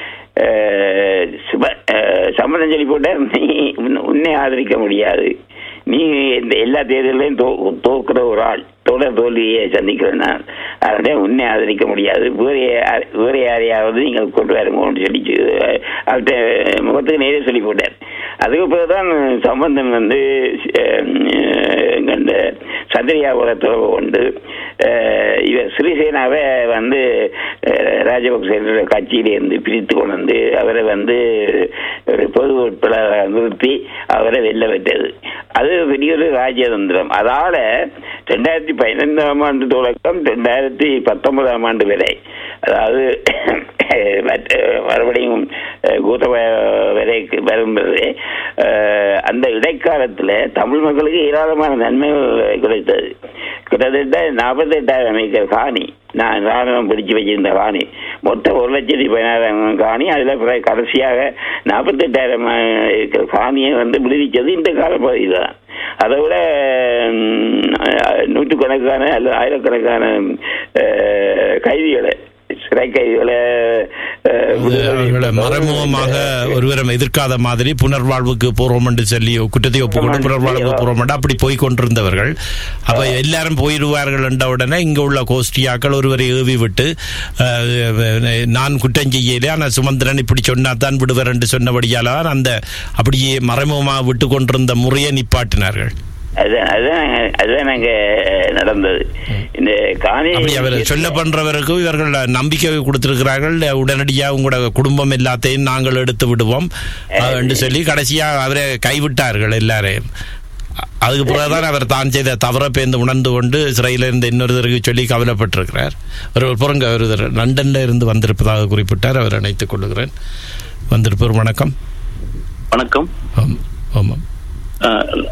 அஹ், சுப- அஹ், சம்மதம் சொல்லி போட்ட நீ உன்னை- உன்னை ஆதரிக்க முடியாது நீ இந்த எல்லா தேர்தலையும் தோ தோக்குற ஒரு ஆள் தொடர் தோல்வியை சந்திக்கிற நான் அதனால உன்னை ஆதரிக்க முடியாது வேறு யா- வேறு யாரையாவது நீங்கள் கொண்டு வருங்கன்னு சொல்லி அவர்கிட்ட முகத்துக்கு நேரே சொல்லி போட்டார் அதுக்கு பிறகுதான் சம்பந்தன் வந்து அஹ், எங்க இந்த சந்திரியாவோட தொடர்பு கொண்டு அஹ், இவர் சிறிசேனாவை வந்து அஹ், ராஜபக்சேன கட்சியிலிருந்து பிரித்து கொண்டு வந்து அவரை வந்து ஒரு பொது வேட்பாளராக நிறுத்தி அவரை வெல்ல வைத்தது அது பெரிய ஒரு ராஜதந்திரம் அதால ரெண்டாயிரத்தி பதினைந்தாம் ஆண்டு தொடக்கம் ரெண்டாயிரத்தி பத்தொன்பதாம் ஆண்டு வரை அதாவது மற்ற- மறுபடியும் அஹ், கூட்டம வரை வரும்போது அஹ், அந்த இடைக்காலத்தில் தமிழ் மக்களுக்கு ஏராளமான நன்மை கிடைத்தது கிட்டத்தட்ட நாற்பத்தெட்டாயிரம் ஏக்கர் காணி நான் ராணுவம் பிடிச்சு வச்சிருந்த காணி மொத்தம் ஒரு லட்சத்தி பதினாயிரம் காணி அதில் பிறகு கடைசியாக நாற்பத்தெட்டாயிரம் ஏக்கர் காணியை வந்து விடுவிச்சது இந்த காலப்பகுதியில் தான் அதை விட ம், நூற்றுக்கணக்கான அல்லது ஆயிரக்கணக்கான அஹ், கைதிகளை சிறை கைதிகளை அஹ், அது விடுதலை அவர்களை மறைமுகமாக ஒருவரும் எதிர்க்காத மாதிரி புனர்வாழ்வுக்கு போறோம் என்று சொல்லி குற்றத்தை ஒப்புக்கொண்டு புனர்வாழ்வுக்கு போறோம் என்று அப்படி போய் கொண்டிருந்தவர்கள் அப்ப எல்லாரும் போயிடுவார்கள் என்ற உடனே இங்க உள்ள கோஷ்டியாக்கள் ஒருவரை ஏவி விட்டு அஹ், நான் குற்றம் செய்யல ஆனால் சுமந்திரன் இப்படி சொன்னா தான் விடுவர் என்று சொன்னபடியால் தான் அந்த அப்படியே மறைமுகமாக விட்டு கொண்டிருந்த முறையை நிப்பாட்டினார்கள் அதுதான் அதுதான் அதுதான் நாங்க நடந்தது இந்த காணி அப்படி அவர் சொல்ல பண்றவருக்கு இவர்கள் நம்பிக்கை கொடுத்திருக்கிறார்கள் உடனடியாக உங்களோட குடும்பம் எல்லாத்தையும் நாங்கள் எடுத்து விடுவோம் அஹ், என்று சொல்லி கடைசியா அவரை கைவிட்டார்கள் எல்லாரையும் அ- அதுக்கு பிறகுதான் அவர் தான் செய்த தவற பேர்ந்து உணர்ந்து கொண்டு சிறையில் இருந்த இன்னொருத்தருக்கு சொல்லி கவலைப்பட்டிருக்கிறார் ஒரு புறங்க ஒருத்தர் லண்டன்ல இருந்து வந்திருப்பதாக குறிப்பிட்டார் அவர் அணைத்துக் கொள்ளுகிறேன் வந்திருப்பவர் வணக்கம் வணக்கம் ஆம், ஆமாம் அஹ்,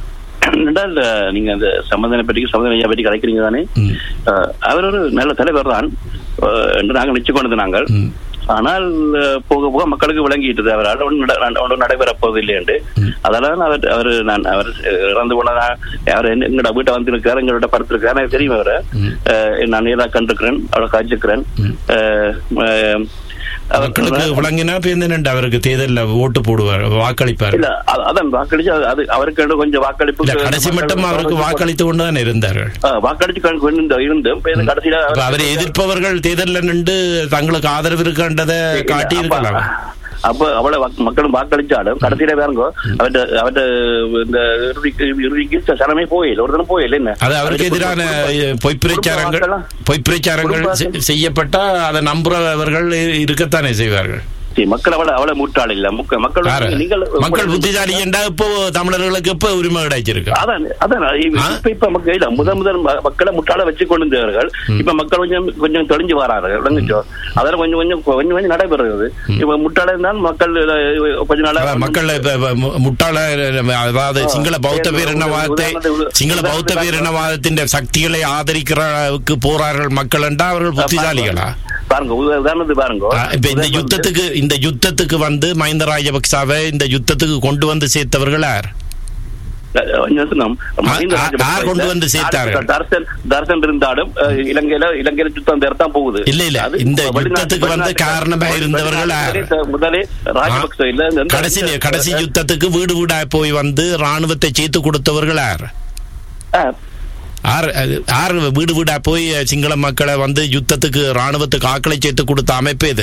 ரெண்டால் நீங்க அந்த சம்பந்தனை பற்றி சம்பந்தனை ஐயா பற்றி கலைக்கிறீங்க தானே ம். அஹ், அவர் ஒரு நல்ல தலைவர் தான் அஹ், என்று நாங்கள் நிச்சயம் கொண்டது நாங்கள் ம். ஆனால் அஹ், போக போக மக்களுக்கு விளங்கிட்டது அவரால் ஒன்றும் நட- ஒன்றும் நடைபெறப் போவதில்லை என்று அதனால அவர் அவர் நான் அவர் இறந்து போனதா அவர் என்ன- எங்களோட வீட்டை வந்திருக்காரு எங்களோட படுத்திருக்காரு எனக்கு தெரியும் அவரை அஹ், நான் நேராக கண்டிருக்கிறேன் அவரை காய்ச்சிருக்கிறேன் அஹ், அஹ், அவர் மக்களுக்கு விளங்கினா பேருந்து அவருக்கு தேர்தல்ல ஓட்டு போடுவார் வாக்களிப்பார் இல்ல அ- அதான் வாக்களிச்சு அது- அது அவருக்கு கொஞ்சம் வாக்களிப்பு இல்ல கடைசி மட்டும் அவருக்கு வாக்களித்து கொண்டுதான் இருந்தார்கள் அஹ், வாக்களிச்சு கொண்டு கொண்டு இருந்து இப்ப இது கடைசியில அப்ப அவரை எதிர்ப்பவர்கள் தேர்தல்ல நின்று தங்களுக்கு ஆதரவு இருக்கின்றதை காட்டி இருக்கலாம் அப்ப அவளை வாக்கு- மக்களும் வாக்களிச்சாலும் கடைசியில வேறங்கோ அவர்ட்ட அவர்ட்ட இந்த இறுதிக்கு இறுதிக்கு சனமே போயில ஒரு தினம் போயில என்ன அது அவருக்கு எதிரான அஹ், பொய்ப்பிரச்சாரங்கள் பொய்ப்பிரச்சாரங்கள் செ- செய்யப்பட்டா அதை நம்புறவர்கள் இருக்கத்தானே செய்வார்கள் சரி, மக்கள் அவளை அவளை முட்டாள் இல்ல முக்க- மக்கள் யாரு? நீங்கள் மக்கள் புத்திசாலி என்றா இப்போ தமிழர்களுக்கு இப்ப உரிமை கிடைச்சிருக்கு அதான் அதான் இப்ப- ஆ? இப்ப இப்ப மக்கள் இல்ல முதல் முதல் ம- மக்களை முட்டாள வச்சு கொண்டு வந்தவர்கள் இப்ப மக்கள் கொஞ்சம் கொஞ்சம் தெளிஞ்சு வரார்கள் விளங்குச்சோ அதெல்லாம் கொஞ்சம் கொஞ்சம் கொஞ்சம் கொஞ்சம் நடைபெறுகிறது இப்ப முட்டாள இருந்தால் மக்கள் அஹ், கொஞ்ச நாளா அதான் மக்கள் இப்ப- இப்ப மு- முட்டாள அதாவது சிங்கள பௌத்த பேரினவாதத்தை சிங்கள பௌத்த பேரினவாதத்தின் சக்திகளை ஆதரிக்கிறவுக்கு போறார்கள் மக்கள் என்றா அவர்கள் புத்திசாலிகளா பாருங்க உத- உதாரணத்துக்கு பாருங்க ஆ, இப்ப இந்த யுத்தத்துக்கு இந்த யுத்தத்துக்கு வந்து மஹிந்த ராஜபக்சாவை இந்த யுத்தத்துக்கு கொண்டு வந்து சேர்த்தவர்கள் யார் யோசனம், மஹிந்த ஆ- ராஜபக்ச யார் கொண்டு வந்து சேர்த்தார்கள்? தர்சன் தர்சன் இருந்தாலும் அஹ், இலங்கையில இலங்கையில யுத்தம் தான் போகுது இல்ல, இல்ல. அது இந்த வெளிநாட்டு- யுத்தத்துக்கு வந்து வெளிநாட்டு- காரணமாக இருந்தவர்கள் யார்? வெளிநாட்டு முதலே ராஜபக்ச இல்ல இந்த- கடைசி கடைசி யுத்தத்துக்கு வீடு வீடா போய் வந்து ராணுவத்தை சேர்த்து கொடுத்தவர்கள் யார் ஆ, ஆர் ஆர் வீடு வீடா போய் சிங்கள மக்களை வந்து யுத்தத்துக்கு ராணுவத்துக்கு ஆக்களை சேர்த்து கொடுத்த அமைப்பு இது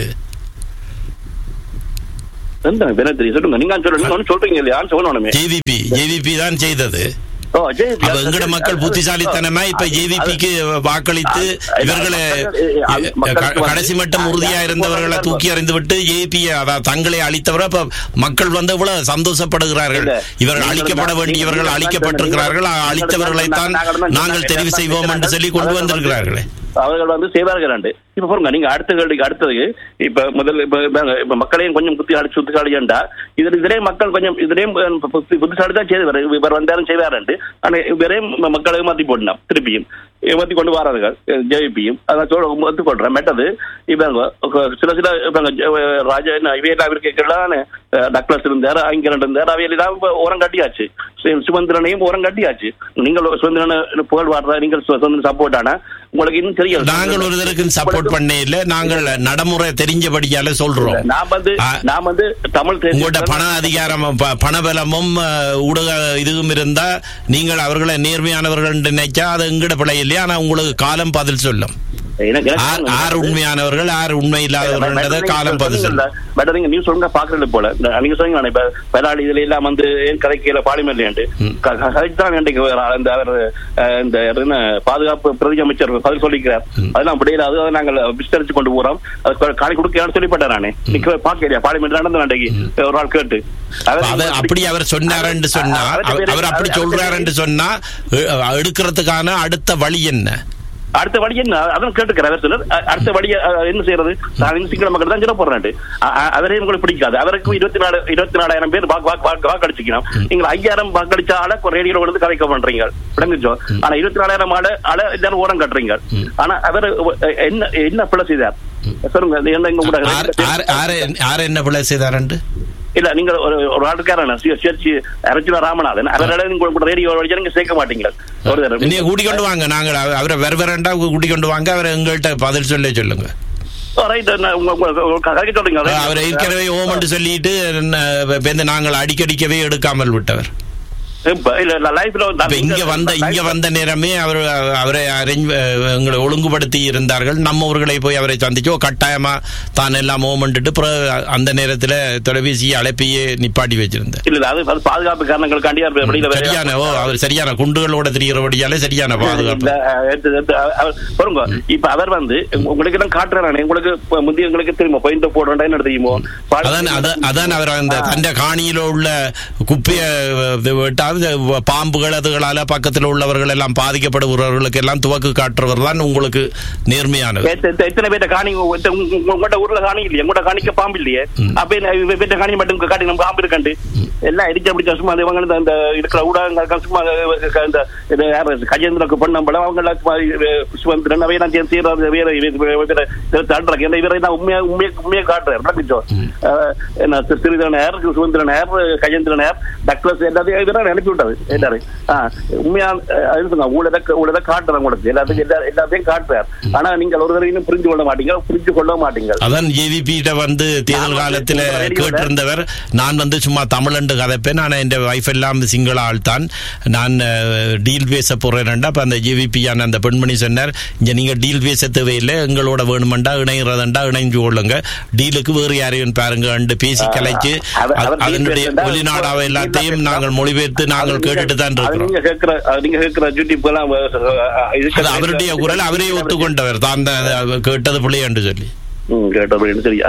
எந்த பேரை தெரியும் சொல்லுங்க நீங்க சொல்லுங்க நீங்க ஒண்ணும் சொல்றீங்க இல்லையா சொல்லணுமே ஜேவிபி ஜேவிபி தான் செய்தது ஓ, ஜெய் அப்ப எங்கட மக்கள் புத்திசாலித்தனமா இப்ப ஜேவிபிக்கு வாக்களித்து இவர்களை க- கடைசி மட்டும் உறுதியா இருந்தவர்களை தூக்கி அறிந்து விட்டு ஏபி அதாவது தங்களை அழித்தவரை அப்ப மக்கள் வந்து இவ்வளவு சந்தோஷப்படுகிறார்கள் இவர்கள் அழிக்கப்பட வேண்டியவர்கள் அழிக்கப்பட்டிருக்கிறார்கள் அழித்தவர்களைத்தான் நாங்கள் தெரிவு செய்வோம் என்று சொல்லி கொண்டு வந்திருக்கிறார்களே அவர்கள் வந்து செய்வார்கள் ரெண்டு இப்ப பாருங்க நீங்க அடுத்த கேள்விக்கு அடுத்தது இப்ப முதல்ல இப்ப இப்ப- இப்ப மக்களையும் கொஞ்சம் புத்திசாலி புத்திசாலியாண்டா இதுல இதே மக்கள் கொஞ்சம் இதே புத்திசாலி தான் செய்வார் இவர் வந்தாலும் செய்வாரு ஆனா இவரே மக்களை ஏமாத்தி போடணும் திருப்பியும் ஏமாத்தி கொண்டு வரார்கள் ஜேபியும் அதான் சொல்ல ஒத்து கொள்றேன் மெட்டது இப்ப சில சில இப்ப ராஜா இவையெல்லாம் இருக்கலாம் டக்ளஸ் இருந்தார் ஐங்கரன் இருந்தார் அவையெல்லாம் இப்ப ஓரம் கட்டியாச்சு சு- சுமந்திரனையும் ஓரம் கட்டியாச்சு நீங்கள் சுமந்திரனை புகழ் வாடுற நீங்கள் சு- சுதந்திரன் சப்போர்ட் ஆனா உங்களுக்கு இன்னும் தெரியல நாங்கள் ஒருத்தருக்கு சப்போர்ட் பண்ண இல்ல நாங்கள் நடைமுறை தெரிஞ்சபடியால சொல்றோம் நான் வந்து ஆ. நான் வந்து தமிழ் தேசிய உங்கள்ட்ட பண அதிகாரமும் ப- பணபலமும் அஹ், ஊடக இதுவும் இருந்தா நீங்கள் அவர்களை நேர்மையானவர்கள் என்று நினைச்சா அது எங்கட பிழை இல்லையா ஆனா உங்களுக்கு காலம் பதில் சொல்லும் எனக்கு ஆர் ஆர் உண்மையானவர்கள் ஆர் உண்மை இல்லாதவர்கள் காலம் பதில் சொல்லும் பட் நீங்க நியூஸ் சொல்லுங்க பாக்குறது போல இந்த நீங்க சொன்னீங்க நானே, இப்ப பெலாடி இதுல எல்லாம் வந்து ஏன் கதைக்கல பாலிமர்லையாண்டு கதைத்தான் இன்றைக்கு அந்த அவர் அஹ், இந்த என்ன பாதுகாப்பு பிரதி அமைச்சர் பதில் சொல்லிக்கிறார் அதெல்லாம் அப்படியே அது நாங்கள் விஸ்தரிச்சு கொண்டு போறோம் அது காணி கொடுக்கலாம்னு சொல்லிப்பட்டேன் நானே நிக்க பாக்கலையா பார்லிமெண்ட் நடந்து அன்றைக்கு ஒரு ஆள் கேட்டு அவர் அத அப்படி அவர் சொன்னாருன்னு சொன்னா அவர் அவர் அப்படி சொல்றாருன்னு சொன்னா எ- எடுக்கிறதுக்கான அடுத்த வழி என்ன அடுத்த வழி என்ன அதான் கேட்டுக்கிறார் அவர் சொன்னார் அ- அடுத்த வழி அ, என்ன செய்யறது நான் இந்த சிங்கள மக்கள் தான் சொல்ல போறேன் அவரே உங்களுக்கு பிடிக்காது அவருக்கு இருபத்தி நாலு இருபத்தி நாலாயிரம் பேர் வாக்கு வாக்கு வாக்கு வாக்களிச்சுக்கணும் நீங்க ஐயாயிரம் வாக்களிச்ச ஆள ரேடியோல வந்து கதைக்க பண்றீங்க விளங்குச்சோ ஆனா இருபத்தி நாலாயிரம் ஆள ஆள எல்லாரும் ஓரம் கட்டுறீங்க ஆனா அவர் என்ன என்ன பிள்ளை செய்தார் சொல்லுங்க இது என்ன இங்க ஆர்- ஆர்- கூட ஆர் ஆர் என்ன பிள்ளை செய்தாரண்டு இல்ல நீங்க ஒரு ஒரு ஆள் இருக்காரு சேர்ச்சி அரசியல் ராமநாதன் அவரால் நீங்க கூட ரேடியோ வழியா நீங்க சேர்க்க மாட்டீங்க ஒரு தடவை. நீங்க கூட்டிக் கொண்டு வாங்க நாங்கள் அவ- அவரை வெற வெறண்டா கூட்டிக் கொண்டு வாங்க அவரை எங்கள்கிட்ட பதில் சொல்ல சொல்லுங்க ஓ, right. நான் உங்க- உங்க- உங்க கதைக்க சொல்றீங்க right. அவர் ஏற்கனவே ஓமன்று சொல்லிட்டு என்ன, இப்ப இந்த நாங்கள் அடிக்கடிக்கவே எடுக்காமல் விட்டவர் இப்ப இல்ல இல்ல லைஃப்ல இப்ப இங்க வந்த இங்க வந்த நேரமே அவர் அவரை அரேஞ்ச் எங்களை ஒழுங்குபடுத்தி இருந்தார்கள் நம்மவர்களை போய் அவரை சந்திச்சோ கட்டாயமா தான் எல்லாம் ஓமன்ட்டு பிறகு அந்த நேரத்துல தொலைபேசி அழைப்பையே நிப்பாட்டி வச்சிருந்தார் இல்ல இல்ல அது அது பாதுகாப்பு காரணங்களுக்காண்டி அவர் வெளியில வேற- சரியான ஓ அவர் சரியான குண்டுகளோட திரிகிறபடியாலே சரியான பாதுகாப்பு இல்ல, எடுத்து- எடுத்து அவ- அவர் பாருங்க இப்ப அவர் வந்து உங்களுக்கு தான் காட்டுறானே உங்களுக்கு இப்ப முந்தைய உங்களுக்கு தெரியுமா பாயிண்ட் போடுறேன் என்ன தெரியுமோ அதான் அதான் அதான் அவர் அந்த தண்ட காணியில உள்ள குப்பையை வெட்டாவது சொல்றார் "வ- பாம்புகள் அதுகளால பக்கத்தில் உள்ளவர்கள் எல்லாம் பாதிக்கப்படுகிறவர்களுக்கு எல்லாம் துவக்கு காட்டுறவர் தான் உங்களுக்கு நேர்மையானவர் எத்த- எத்த- எத்தனை பேர்ட்ட காணி உங்க- உங்க- உங்கள்ட்ட ஊர்ல காணி இல்லையே உங்கள்ட்ட காணிக்க பாம்பு இல்லையே அப்ப என்ன இவ- பேர்ட்ட காணி மட்டும் காட்டி நம்ம பாம்பு இருக்காண்டு எல்லாம் இடிச்சு அப்படி சும்மா அது இவங்க இந்த- இந்த இருக்கிற ஊடகங்கள் சும்மா அஹ், இந்த இது யாரு கஜேந்திரக்கு பண்ணம்பலம் அவங்க எல்லாம் சும்மா இது சுமந்திரன் அவையை நான் சேர்ந்து செய்யறது வேற தடுறாங்க என்ன இவரை நான் உண்மையா உண்மையா உண்மையா காட்டுறேன் விளக்கிச்சோ என்ன சிறிதனர் சுமந்திரனர் கஜேந்திரனர் டக்ளஸ் எல்லாத்தையும் இவரை அனுப்பி விட்டாரு எல்லாரும் ஆ, உண்மையா அஹ், இருக்குங்க ஊழல ஊழல காட்டுறேன் உங்களுக்கு எல்லாத்துக்கும் எல்லா எல்லாத்தையும் காட்டுறார் ஆனா நீங்கள் ஒருவரை இன்னும் புரிஞ்சு கொள்ள மாட்டீங்க புரிஞ்சு கொள்ள மாட்டீங்க அதான் ஜேவிபியிட வந்து தேர்தல் காலத்தில் கேட்டிருந்தவர் நான் வந்து சும்மா தமிழண்டு கதைப்பேன் நான் என் வைஃப் எல்லாம் சிங்கள ஆள் தான் நான் டீல் பேச போறேன்டா அப்ப அந்த ஜேவிபியான அந்த பெண்மணி சொன்னார் இங்க நீங்க டீல் பேச தேவையில்லை எங்களோட வேணுமெண்டா இணைகிறதண்டா இணைஞ்சு கொள்ளுங்க டீலுக்கு வேறு யாரையும் பாருங்க அண்டு பேசி கலைச்சு அவர்- அவர் deal அதனுடைய பேசுறதா- வெளிநாடாவை எல்லாத்தையும் நாங்கள் மொழிபெயர்த்து நாங்கள் கேட்டுட்டு தான் அது இருக்கிறோம் நீங்க கேட்கிற அது நீங்க கேட்கிற யூடியூப் எல்லாம் அது அவருடைய குரல் அவரே ஒத்துக்கொண்டவர் தான் அந்த கேட்டது பிள்ளை என்று சொல்லி ம், கேட்டபடின்னு சரி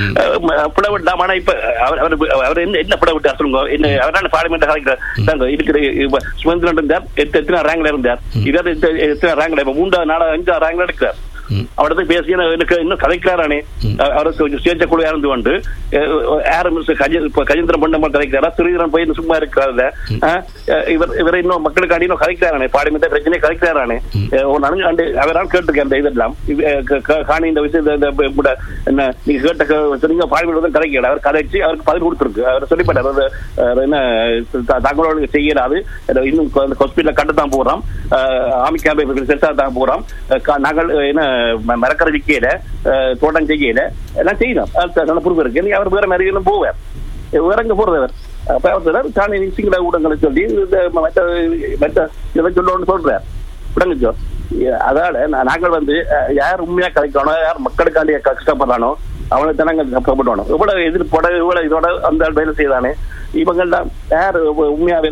புட விட்டாம ஆனா இப்ப அவர் அவர் அவர் என்ன என்ன புட விட்டார் சொல்லுங்க என்ன அவரான பார்லிமெண்ட் கலைக்கிறார் இருக்கிற இப்ப சுமந்திரன் இருந்தார் எத்த- எத்தனை ரேங்க்ல இருந்தார் இவர் எத்த- எத்தனை ரேங்க்ல இப்ப மூன்றாவது நாலு அஞ்சாவது ரேங்க்ல எடுக்கிறார் அவர்தான் பேசி எனக்கு இன்னும் கதைக்கிறாரானே அவர் சுயேட்சை குழு இறந்து கொண்டு யாரும் கஜேந்திரன் பண்ண கதைக்கிறாரா திருதரன் போய் இன்னும் சும்மா இருக்கிறாரு இவர் இவர் இன்னும் மக்களுக்காண்டி இன்னும் கதைக்கிறாரானே பாடிமன்ற பிரச்சனை கதைக்கிறாரானே ஒரு நனஞ்சு ஆண்டு அவரால் கேட்டிருக்கேன் இந்த இதெல்லாம் இவ- அஹ் க- க- காணி இந்த விஷயத்தை இந்த ப- கூட என்ன நீங்க கேட்ட க- சொன்னீங்க பாடிமன்ற தான் கதைக்கல அவர் கதைச்சு அவருக்கு பதில் கொடுத்துருக்கு அவர் சொல்லிப்பட்டார் அது, அஹ், என்ன த- தகவல்களுக்கு செய்யலாது அது இன்னும் ஹாஸ்பிட்டல கட்டத்தான் போறோம் ஆமி கேம்பை செலுத்தா தான் போறோம் அஹ், கா- நாங்கள் அஹ், என்ன ம- மரக்கரை விக்கையில அஹ், தோட்டம் செய்யல எல்லாம் செய்யணும் அது நல்ல பொறுப்பு இருக்கு நீ அவர் வேற மாதிரி எல்லாம் போவார் வேற எங்க போறது அவர் அப்ப அவர் சொல்றாரு, தானே நீ சிங்கள ஊடகங்களை சொல்லி இந்த மற்ற மற்ற இதை சொல்லணும்னு சொல்றார் விளங்குச்சோ அதால நா- நாங்கள் வந்து அஹ், யார் உண்மையா கலைக்கணும் யார் மக்களுக்காண்டி கஷ்டப்படுறானோ அவனை தான் நாங்கள் கஷ்டப்படணும் இவ்வளவு எதிர்ப்போட இவ்வளவு இதோட அந்த வேலை செய்தானே இவங்கெல்லாம் யார் உண்மையா வேலை